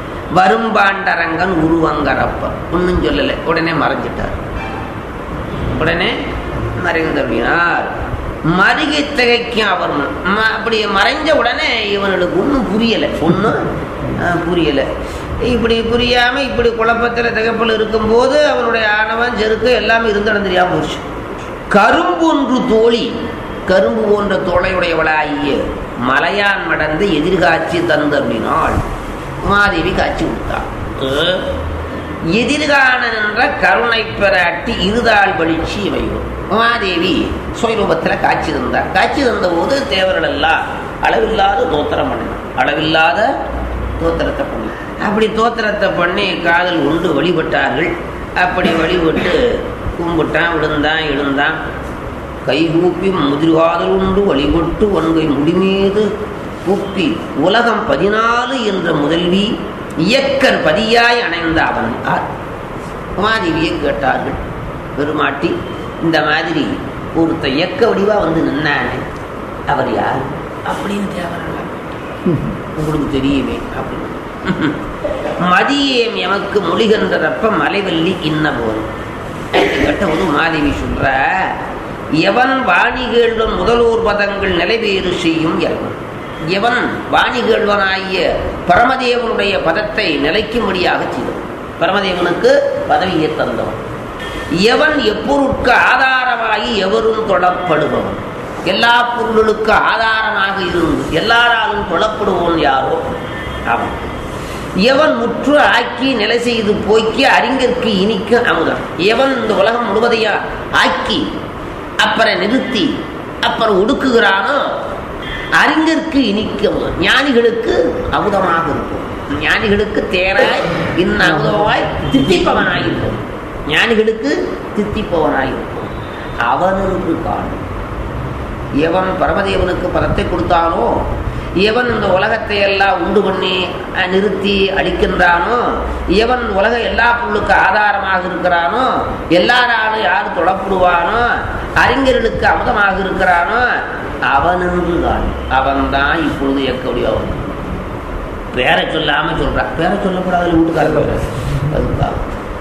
வரும்பாண்டரங்கன் உருவங்கரப்ப ஒன்றும் சொல்லலை உடனே மறைஞ்சிட்டார் உடனே மறைந்தருளினார் மருகி திகைக்கும் அவர் முன். ம- அப்படி மறைஞ்ச உடனே இவனுக்கு ஒன்றும் புரியலை ஒன்றும் புரியலை இப்படி புரியாம இப்படி குழப்பத்துல திகப்பில் இருக்கும்போது அவனுடைய ஆணவன் செருக்கு எல்லாமே இருந்திடம் தெரியாம போச்சு கரும்பு ஒன்று தோழி கரும்பு போன்ற தோளையுடையவளாகிய மலையான் மடந்து எதிர்காட்சி தந்தருளினாள் உமாதேவி காட்சி கொடுத்தாள் அஹ், எதிர்காண நின்ற கருணை பெறாட்டி இருதாள் பளிச்சி இவையும் உமாதேவி சுயரூபத்தில் காட்சி தந்தார் காட்சி தந்த போது தேவர்கள் எல்லாம் அளவில்லாத தோத்திரம் பண்ணினார் அளவில்லாத தோத்திரத்தை பண்ணி அப்படி தோத்திரத்தை பண்ணி காதல் உண்டு வழிபட்டார்கள் அப்படி வழிபட்டு கும்பிட்டான் விழுந்தான் எழுந்தான் கைகூப்பி முதிர்காதல் உண்டு வழிபட்டு ஒன்கை முடிமீது கூப்பி உலகம் பதினாலு என்ற முதல்வி இயக்கர் பதியாய் அணைந்த அவன் ஆர் உமாதேவியை கேட்டார்கள் பெருமாட்டி இந்த மாதிரி ஒருத்த இயக்க வடிவா வந்து நின்னானே அவர் யார் அப்படின்னு தேவரெல்லாம் உங்களுக்கு தெரியுமே அப்படின்னு மதியேம் எமக்கு மொழிகின்ற ரப்ப மலைவல்லி இன்ன போதும் கேட்டபோது மாதேவி சொல்ற எவன் வாணிகேள்வன் முதலூர் பதங்கள் நிலைவேறு செய்யும் எவன் எவன் வாணிகேள்வனாகிய பரமதேவனுடைய பதத்தை நிலைக்கும்படியாக செய்தவன் பரமதேவனுக்கு பதவியை தந்தவன் எவன் எப்பொருட்கு ஆதாரமாகி எவரும் தொழப்படுபவன் எல்லா பொருள்களுக்கு ஆதாரமாக இருந்து எல்லாராலும் தொழப்படுவோன் யாரோ அவன் எவன் முற்று ஆக்கி நிலை செய்து போக்கி அறிஞர்க்கு இனிக்க அமுதம் எவன் இந்த உலகம் முழுவதையா ஆக்கி அப்புறம் நிறுத்தி அப்புறம் ஒடுக்குகிறானோ அறிஞருக்கு இனிக்க அமுதம் ஞானிகளுக்கு அமுதமாக இருக்கும் ஞானிகளுக்கு தேராய் இன்ன அமுதமாய் தித்திப்பவனாய் இருக்கும் ஞானிகளுக்கு தித்திப்பவனாய் இருக்கும் அவனுக்கு காணும் எவன் பரமதேவனுக்கு பதத்தை கொடுத்தானோ எவன் இந்த உலகத்தை எல்லாம் உண்டு பண்ணி அஹ், நிறுத்தி அடிக்கின்றானோ எவன் உலக எல்லா பொருளுக்கு ஆதாரமாக இருக்கிறானோ எல்லாராலும் யார் தொழப்படுவானோ அறிஞர்களுக்கு அமுதமாக இருக்கிறானோ அவனென்று தான் அவன்தான் இப்பொழுது இயக்கக்கூடியவன் பேரை சொல்லாம சொல்றான் பேரை சொல்லக்கூடாது வீட்டுக்காரங்க அதுதான்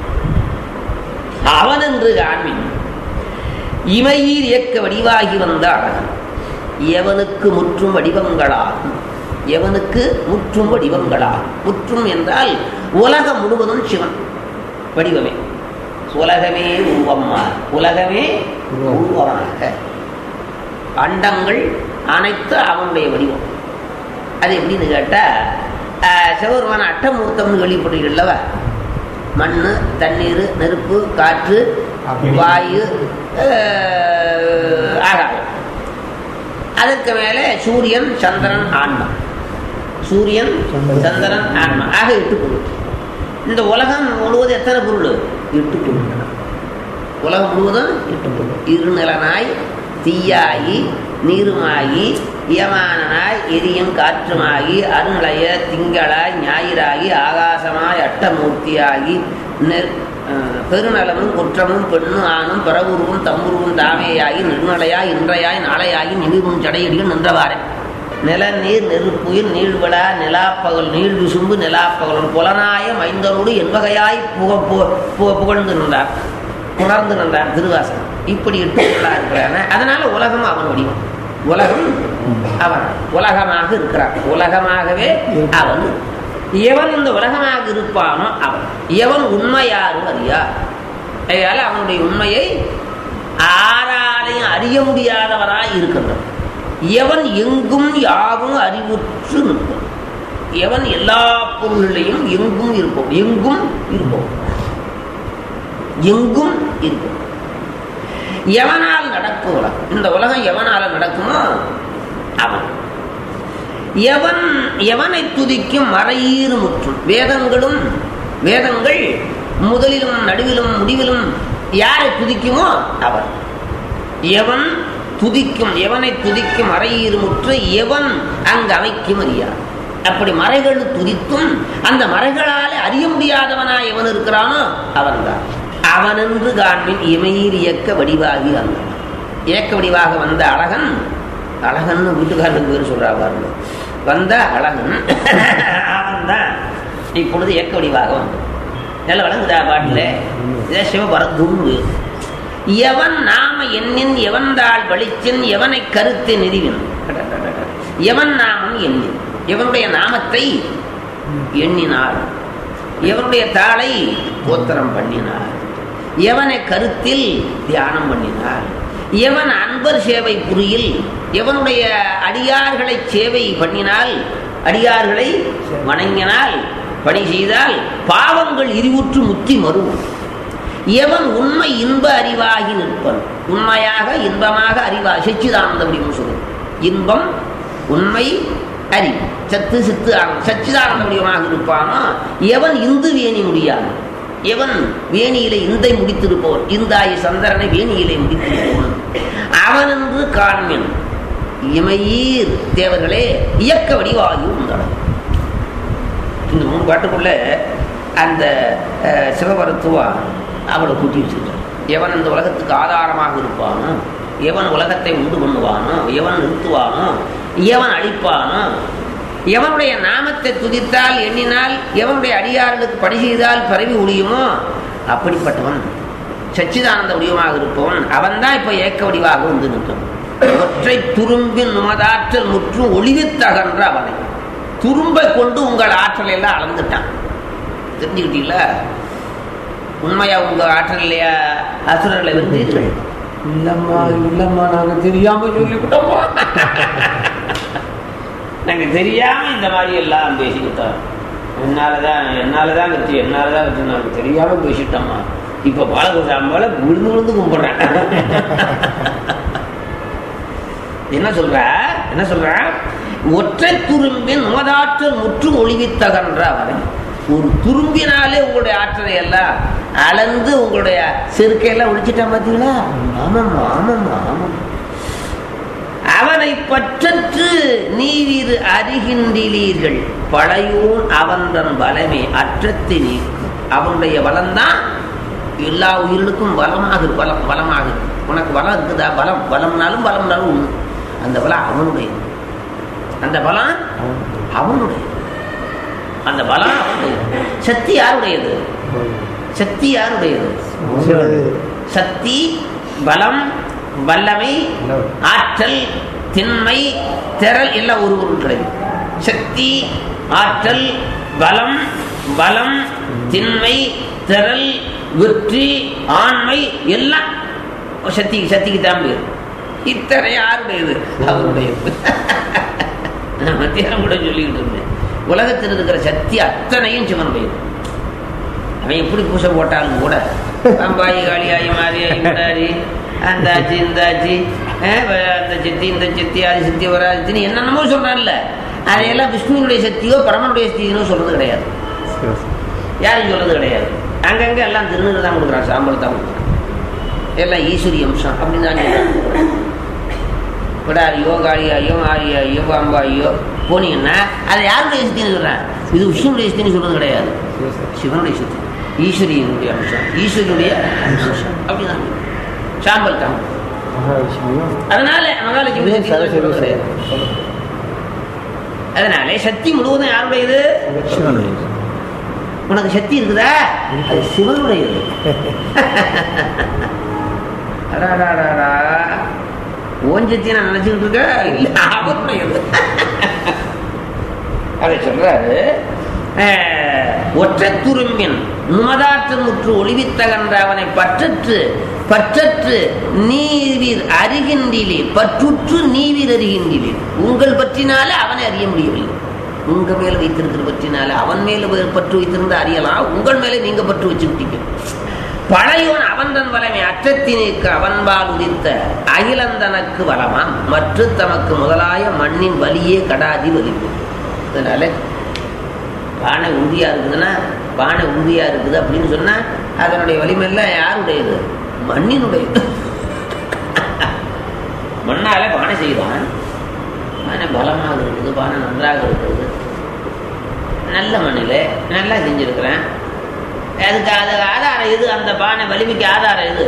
அவன் என்று காண்பின் இமையீர் இயக்க வடிவாகி வந்த அழகன் எவனுக்கு முற்றும் வடிவங்களாகும் எவனுக்கு முற்றும் வடிவங்களாகும் முற்றும் என்றால் உலகம் முழுவதும் சிவன் வடிவமே உலகமே உருவமா உலகமே உருவமாக அண்டங்கள் அனைத்து அவனுடைய வடிவம் அது எப்படின்னு கேட்டா ஆஹ், சிவபெருமான அட்டமூர்த்தம்னு கேள்விப்பட்டீங்கல்லவா மண் தண்ணீர் நெருப்பு காற்று வாயு ஆஹ், ஆகாயம் அதற்கு மேலே சூரியன் சந்திரன் ஆன்மா சூரியன் சந்திரன் ஆன்மா ஆக எட்டு பொருள் இந்த உலகம் முழுவதும் எத்தனை பொருள் எட்டு பொருள் உலகம் முழுவதும் எட்டு பொருள் இருநிலனாய் தீயாகி நீருமாகி இயமானனாய் எரியும் காற்றுமாகி அருநிலைய திங்களாய் ஞாயிறாகி ஆகாசமாய் அட்டமூர்த்தியாகி நெற் அஹ், பெருநலமும் குற்றமும் பெண்ணும் ஆணும் பிறவுருவும் தம்புருவும் தாமையாகி நிர்மலையாய் இன்றையாய் நாளையாகி நிமிரும் ஜடையடியும் நின்றவாறே நில நீர் நெருப்புயில் நீழ்விழா நிலாப்பகல் நீள் விசும்பு நிலாப்பகலும் புலனாய மைந்தரோடு என்பகையாய் புக பு- பு- புகழ்ந்து நின்றார் உணர்ந்து நின்றார் திருவாசகம் இப்படி எட்டுக்குள்ளா இருக்கிறான அதனால உலகம் அவன் வடிவம் உலகம் அவன் உலகமாக இருக்கிறான் உலகமாகவே அவன் எவன் இந்த உலகமாக இருப்பானோ அவன் எவன் உண்மையாரும் அறியா அதனால அவனுடைய உண்மையை ஆராலையும் அறிய முடியாதவராய் இருக்கின்றன எவன் எங்கும் யாவும் அறிவுற்று நிற்போம் எவன் எல்லா பொருளிலையும் எங்கும் இருப்போம் எங்கும் இருப்போம் எங்கும் இருக்கும் எவனால் நடக்கும் உலகம் இந்த உலகம் எவனால நடக்குமோ அவன் எவன் எவனை துதிக்கும் மறையீறு முற்றும் வேதங்களும் வேதங்கள் முதலிலும் நடுவிலும் முடிவிலும் யாரை துதிக்குமோ அவன் எவன் துதிக்கும் எவனை துதிக்கும் மறையீறு முற்று எவன் அங்கு அமைக்கும் அறியார் அப்படி மறைகள் துதித்தும் அந்த மறைகளாலே அறிய முடியாதவனா எவன் இருக்கிறானோ அவன்தான் அவனென்று காண்பின் இமையீர் இயக்க வடிவாகி வந்தான் இயக்க வடிவாக வந்த அழகன் அழகன் வீட்டுக்காரனுக்கு பேர் சொல்றா பாருங்க வந்த அழகன் அவன்தான் இப்பொழுது இயக்க வடிவாக வந்தான் நல்ல வழங்குதா பாட்டில் இதே சிவபரத்துன்னு எவன் நாம எண்ணின் எவன்தாள் வலிச்சின் எவனை கருத்து நெறிவின் எவன் நாமம் எண்ணின் எவனுடைய நாமத்தை எண்ணினார் எவனுடைய தாளை கோத்திரம் பண்ணினார் எவனை கருத்தில் தியானம் பண்ணினார் எவன் அன்பர் சேவை புரியில் எவனுடைய அடியார்களை சேவை பண்ணினால் அடியார்களை வணங்கினால் பணி செய்தால் பாவங்கள் இருவுற்று முத்தி மறுவும் எவன் உண்மை இன்ப அறிவாகி நிற்பன் உண்மையாக இன்பமாக அறிவா சச்சிதானந்த வடிவம் சொல்லும் இன்பம் உண்மை அறிவு சத்து சித்து ஆனந்தம் சச்சிதானந்த வடிவமாக இருப்பானோ எவன் இந்து வேணி முடியாது எவன் வேணியிலே இந்தை முடித்திருப்பவன் இந்தாய் சந்திரனை வேணியிலே முடித்திருப்பவன் அவன் என்று காண்மின் இமையீர் தேவர்களே இயக்க வடிவாகி உண்டன இந்த மூணு பாட்டுக்குள்ள அந்த அஹ், சிவபரத்துவா அவளை கூட்டி வச்சுக்கிட்டான் எவன் இந்த உலகத்துக்கு ஆதாரமாக இருப்பானோ எவன் உலகத்தை உண்டு பண்ணுவானோ எவன் நிறுத்துவானோ எவன் அழிப்பானோ எவனுடைய நாமத்தை துதித்தால் எண்ணினால் எவனுடைய அடியார்களுக்கு பணி செய்தால் பரவி ஒழியுமோ அப்படிப்பட்டவன் சச்சிதானந்த வடிவமாக இருப்பவன் அவன்தான் இப்ப ஏக்க வடிவாக வந்து நிற்கும் ஒற்றை துரும்பின் நுமதாற்றல் முற்றும் ஒளிவித்தகன்ற அவனை துரும்பை கொண்டு உங்கள் ஆற்றலை எல்லாம் அளந்துட்டான் தெரிஞ்சுக்கிட்டீங்களா உண்மையா உங்க ஆற்றல் இல்லையா அசுரர்களை வென்றீர்கள் இல்லம்மா இல்லம்மா நாங்க தெரியாம சொல்லிவிட்டோமா நாங்க தெரியாம இந்த மாதிரி எல்லாம் பேசிக்கிட்டோம் என்னாலதான் என்னாலதான் கத்து என்னாலதான் கத்து நாங்க தெரியாம பேசிட்டோமா இப்ப பாலகுசாமல விழுந்து விழுந்து கும்பிடுறேன் என்ன சொல்ற என்ன சொல்ற ஒற்றை துரும்பின் நுமதாற்றல் முற்றும் ஒளிவித்தகன்ற அவரை ஒரு துரும்பினாலே உங்களுடைய ஆற்றலை எல்லாம் அளந்து உங்களுடைய செருக்கையெல்லாம் ஒழிச்சிட்டான் பார்த்தீங்களா ஆமாம்மா ஆமாம்மா ஆமாம் அவனை பற்றற்று நீவிரு அறிகின்றீர்கள் பழையோன் அவன்தன் பலமே அற்றத்து நீக்கும் அவனுடைய பலம்தான் எல்லா உயிர்களுக்கும் பலமாக இருக்கு, பலம் பலமாக இருக்கு. உனக்கு பலம் இருக்குதா பலம் பலம்னாலும் பலம்னாலும் ஒண்ணு அந்த பலம் அவனுடையது அந்த பலம் அவனுடையது அந்த பலம் அவனுடையது சக்தி யாருடையது சக்தி யாருடையது சக்தி பலம் வல்லமை ஆற்றல் திண்மை திரள் எல்லாம் ஒரு பொருள் கிடையாது சக்தி ஆற்றல் பலம் பலம் திண்மை திரள் வெற்றி ஆண்மை எல்லாம் சக்தி சக்திக்கு தான் பேர் இத்தனை யாருடையது அவருடையது நான் மத்தியானம் கூட சொல்லிக்கிட்டு இருந்தேன் உலகத்தில் இருக்கிற சக்தி அத்தனையும் சிவனுடையது அவன் எப்படி பூசை போட்டாலும் கூட பம்பாயி காளியாயி மாரியாயி முடாரி அந்த ஆச்சு இந்த ஆச்சு அஹ், வ- அந்த சித்தி இந்த சித்தி அது சித்தி வராதுன்னு என்னென்னமோ சொல்றான்ல அதையெல்லாம் விஷ்ணுனுடைய சக்தியோ பரமனுடைய சக்தியோ சொல்றது கிடையாது யாரும் சொல்றது கிடையாது அங்கங்க எல்லாம் திருநீர் தான் கொடுக்குறான் சாம்பல் தான் கொடுக்குறான் எல்லாம் ஈஸ்வரி அம்சம் அப்படின்னு தான் சொல்றாங்க விடாரியோ காளியாயோ மாரியாயோ பாம்பாயோ போனீங்கன்னா அதை யாருடைய சக்தின்னு சொல்றேன் இது விஷ்ணுடைய சக்தின்னு சொல்றது கிடையாது சிவனுடைய சக்தி ஈஸ்வரியனுடைய அம்சம் ஈஸ்வரனுடைய அம்சம் அப்படிதான் சாம்பல் தான் அதனால மகாலட்சுமி சக்தி சொல்றது கிடையாது அதனால சக்தி முழுவதும் யாருடையது உனக்கு சக்தி இருக்குதா அது சிவனுடையது அடாடாடாடா ஓன் சக்தி நான் நினைச்சுக்கிட்டு இருக்க இல்ல அவனுடையது அதை சொல்றாரு அஹ், ஒற்றை துரும்பின் நுமதாற்று முற்று ஒளிவித்தகன்ற அவனை பற்றற்று பற்றற்று நீவீர் அறிகின்றீர் பற்றுற்று நீவீர் அறிகின்றீர் உங்கள் பற்றினால அவனை அறிய முடியவில்லை உங்க மேல வைத்திருக்கிற பற்றினால அவன் மேல வை- பற்று வைத்திருந்த அறியலாம் உங்கள் மேல நீங்க பற்று வச்சுக்கிட்டீங்க பழையோன் அவன்தன் வலமை அற்றத்தினுக்கு அவன்பால் உதித்த அகிலந்தனக்கு வளமாம் மற்ற தமக்கு முதலாய மண்ணின் வலியே கடாதி வலிப்பு அதனால பானை உறுதியா இருக்குதுன்னா பானை உறுதியா இருக்குது அப்படின்னு சொன்னா அதனுடைய வலிமையெல்லாம் யாருடையது மண்ணினுடையது மண்ணால பானை செய்வான் பானை பலமாக இருக்குது பானை நன்றாக இருக்குது நல்ல மண்ணில் நல்லா செஞ்சிருக்கிறேன் அதுக்கு அது ஆதாரம் எது அந்த பானை வலிமைக்கு ஆதாரம் எது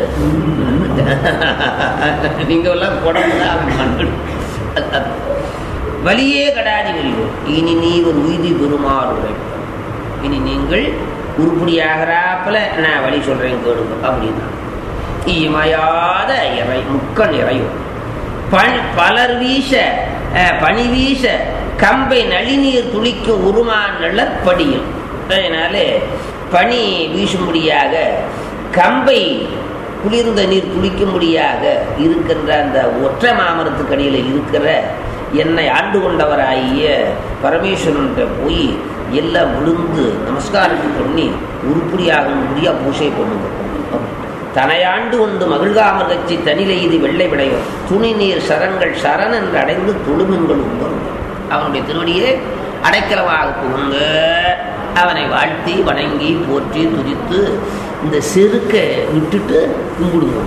நீங்க எல்லாம் குடம்புதான் மண்ணு வலியே கடாதி வலியோ இனி நீ ஒரு உய்தி பெருமாறு இனி நீங்கள் உருப்படியாகிறாப்புல நான் வழி சொல்றேன் கேளுங்க அப்படின்னா இமையாத இறை முக்கன் இறையும் பண் பலர் வீச அஹ், பனி வீச கம்பை நளிநீர் துளிக்கும் உருமான் நிழற்படியும் அதனாலே பனி வீசும்படியாக கம்பை குளிர்ந்த நீர் துளிக்கும்படியாக இருக்கின்ற அந்த ஒற்றை மாமரத்துக்கடியில் இருக்கிற என்னை ஆண்டு கொண்டவராகிய பரமேஸ்வரன்கிட்ட போய் எல்லாம் விழுந்து நமஸ்காரம் பண்ணி உருப்படியாக முடியா பூசை பண்ணுங்க தனையாண்டு கொண்டு மகிழ்காமர் கட்சி தனிலை இது வெள்ளை விடையும் துணி நீர் சரங்கள் சரண் என்று அடைந்து தொழுமென்கள் உண்பரும் அவனுடைய திருவடியே அடைக்கலமாக புகுந்து அவனை வாழ்த்தி வணங்கி போற்றி துதித்து இந்த செருக்கை விட்டுட்டு கும்பிடுங்க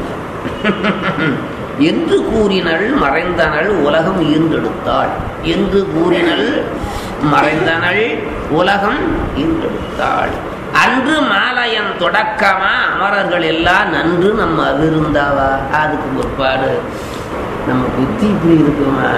என்று கூறினள் மறைந்தனள் உலகம் ஈன்றெடுத்தாள் என்று கூறினள் மறைந்தனள் உலகம் ஈன்றெடுத்தாள் அன்று மாலையன் தொடக்கமா அமரர்கள் எல்லாம் நன்று நம்ம அவிருந்தாவா அதுக்கு முற்பாடு நம்ம புத்தி இப்படி இருக்குமா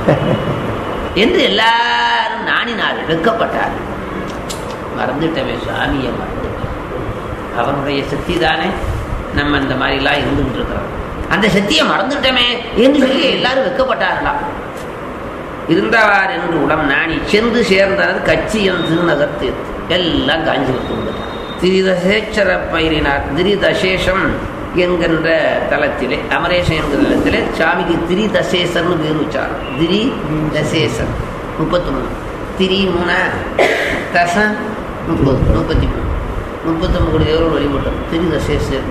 என்று எல்லாரும் நாணினார் எடுக்கப்பட்டார் மறந்துட்டமே சுவாமியை மறந்துட்டேன் அவனுடைய சக்தி தானே நம்ம இந்த மாதிரிலாம் இருந்துகிட்டு இருக்கிறோம் அந்த சக்தியை மறந்துட்டோமே என்று சொல்லி எல்லாரும் வெக்கப்பட்டார்களாம் இருந்தவார் என்று உடம் நாணி சென்று சேர்ந்தனர் கட்சியின் திருநகர்த்து எல்லாம் காஞ்சி விட்டு திரிதசேச்சர பயிரினார் திரிதசேஷம் என்கின்ற தலத்திலே அமரேசன் என்கிற தலத்திலே சாமிக்கு திரிதசேசர்னு பேர் வச்சார் திரி தசேசன் முப்பத்தி மூணு திரி மூணா தசம் முப்பது முப்பத்தி மூணு முப்பத்தொம்பது கோடி தேவரோடு வழிபட்டோம் திரிதசேசர்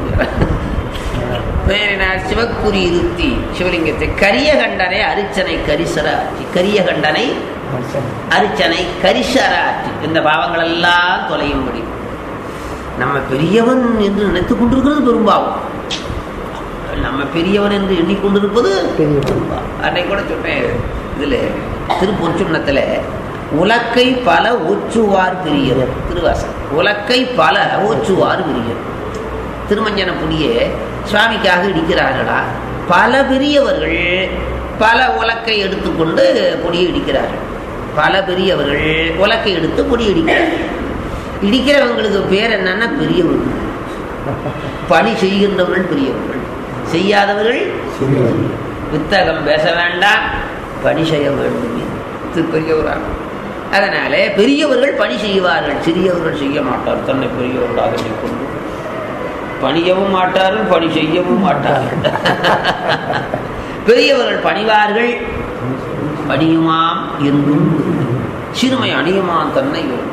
பேரினார் சிவக்குறி இருத்தி சிவலிங்கத்தை கரியகண்டனை அரிச்சனை கரிசர ஆட்சி கரியகண்டனை அரிச்சனை கரிசர ஆட்சி இந்த பாவங்கள் எல்லாம் தொலையும்படி நம்ம பெரியவன் என்று நினைத்துக் கொண்டிருக்கிறது பெரும்பாவம் நம்ம பெரியவன் என்று எண்ணிக்கொண்டிருப்பது பெரும்பாவம் அன்னைக்கு கூட சொன்னேன் இதுல திருப்பொற்சுண்ணத்துல உலக்கை பல ஒச்சுவார் பெரியவர் திருவாசன் உலக்கை பல ஓச்சுவார் பெரியவர் திருமஞ்சன புடியே சுவாமிக்காக இடிக்கிறார்களா பல பெரியவர்கள் பல உலக்கை எடுத்துக்கொண்டு பொடியை இடிக்கிறார்கள் பல பெரியவர்கள் உலக்கை எடுத்து பொடி இடிக்கிறார்கள் இடிக்கிறவங்களுக்கு பேர் என்னன்னா பெரியவர்கள் பணி செய்கின்றவர்கள் பெரியவர்கள் செய்யாதவர்கள் வித்தகம் பேச வேண்டாம் பணி செய்ய வேண்டும் இது பெரியவராக அதனாலே பெரியவர்கள் பணி செய்வார்கள் சிறியவர்கள் செய்ய மாட்டார் தன்னை பெரியவர்களாக கொண்டு பணியவும் மாட்டார்கள் பணி செய்யவும் மாட்டார்கள் பெரியவர்கள் பணிவார்கள் பணியுமாம் என்றும் சிறுமை அணியுமாம் தன்னை வேண்டும்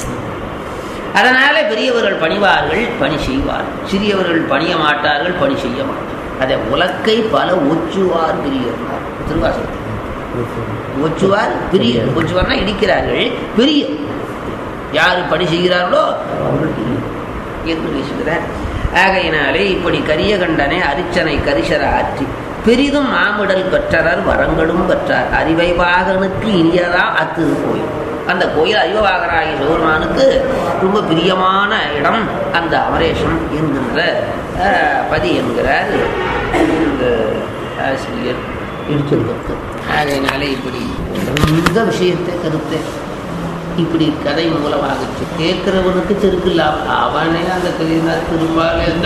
அதனால பெரியவர்கள் பணிவார்கள் பணி செய்வார்கள் சிறியவர்கள் பணிய மாட்டார்கள் பணி செய்ய மாட்டார்கள் அதை உலக்கை பல ஒச்சுவார் பெரியவர் திருவாசகம் ஒச்சுவார் பெரிய ஒச்சுவார்னா இடிக்கிறார்கள் பெரிய யார் பணி செய்கிறார்களோ அவர்கள் பெரிய என்று பேசுகிறார் ஆகையினாலே இப்படி கரிய கண்டனை அரிச்சனை கரிசர ஆற்றி பெரிதும் மாமிடல் பெற்றனர் வரங்களும் பெற்றார் அறிவைவாகனுக்கு இனியதா அத்து கோயில் அந்த கோயில் அறிவவாகராகிய சிவபெருமானுக்கு ரொம்ப பிரியமான இடம் அந்த அமரேஷம் என்கின்ற அஹ், பதி என்கிறார் இந்த ஆசிரியர் எடுத்துருக்கு ஆகையினாலே இப்படி இந்த விஷயத்தை கருத்தை இப்படி கதை மூலமாக சொ- கேட்கிறவனுக்கு செருக்கு இல்லாம அவனே அந்த கதையினா திரும்பால எந்த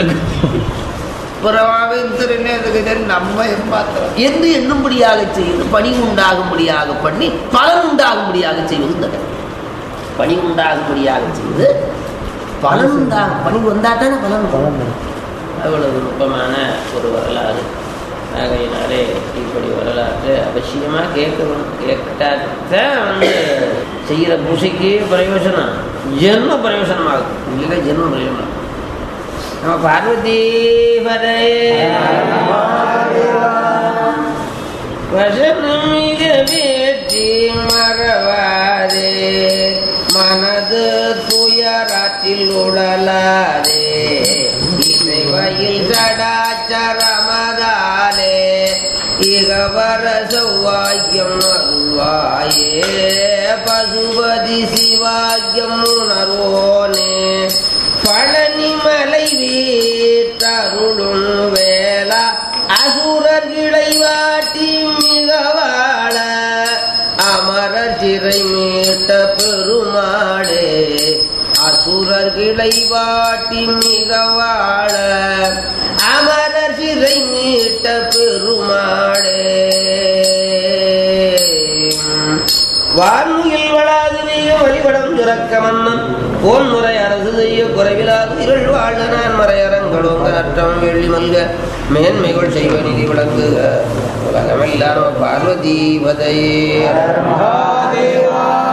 புறவாவேந்திரனே அந்த கதை நம்ம ஏமாத்திரம் என்று எண்ணும்படியாக செய்து பணி உண்டாகும்படியாக பண்ணி பலன் உண்டாகும்படியாக செய்வது இந்த கதை பணி உண்டாகும்படியாக செய்து பலன் உண்டாகும் பணி வந்தா தானே பலன் வரும். அவ்வளவு விருப்பமான ஒரு வரலாறு ஆகையினாலே இப்படி வரலாற்று அவசியமாக கேட்கணும் கேட்டாத்தான் வந்து செய்கிற பூசைக்கு பிரயோஜனம் ஜென்ம பிரயோஜனமாகும் இல்லைன்னா ஜென்ம பிரயோஜனம் நம்ம பார்வதி பதே வசனம் மிக வேற்றி மறவாதே மனது துயரத்தில் உடலாதே இசைவையில் சடாச்சரமதாலே இகவர செவ்வாய்யம் அருள்வாயே பசுபதி சிவாக்கியம் உணர்வோனே பழனி மலை வீட்டருளும் வேளா அசுரர் கிளை வாட்டி மிக வாழ அமரர் சிறை மீட்ட பெருமாளே அசுரர் கிளை வாட்டி மிக வாழ அமரர் வான்முகில் வளாது நீய வழிபடம் சுரக்க மன்னன் போன் முறை அரசு செய்ய குறைவிலாது இருள் வாழ் நான் மறையரங்களோங்க நற்றம் வெள்ளி மல்க மேன்மைகள் செய்வ நிதி விளங்குக உலகமெல்லாம் பார்வதி பதையே மகாதேவா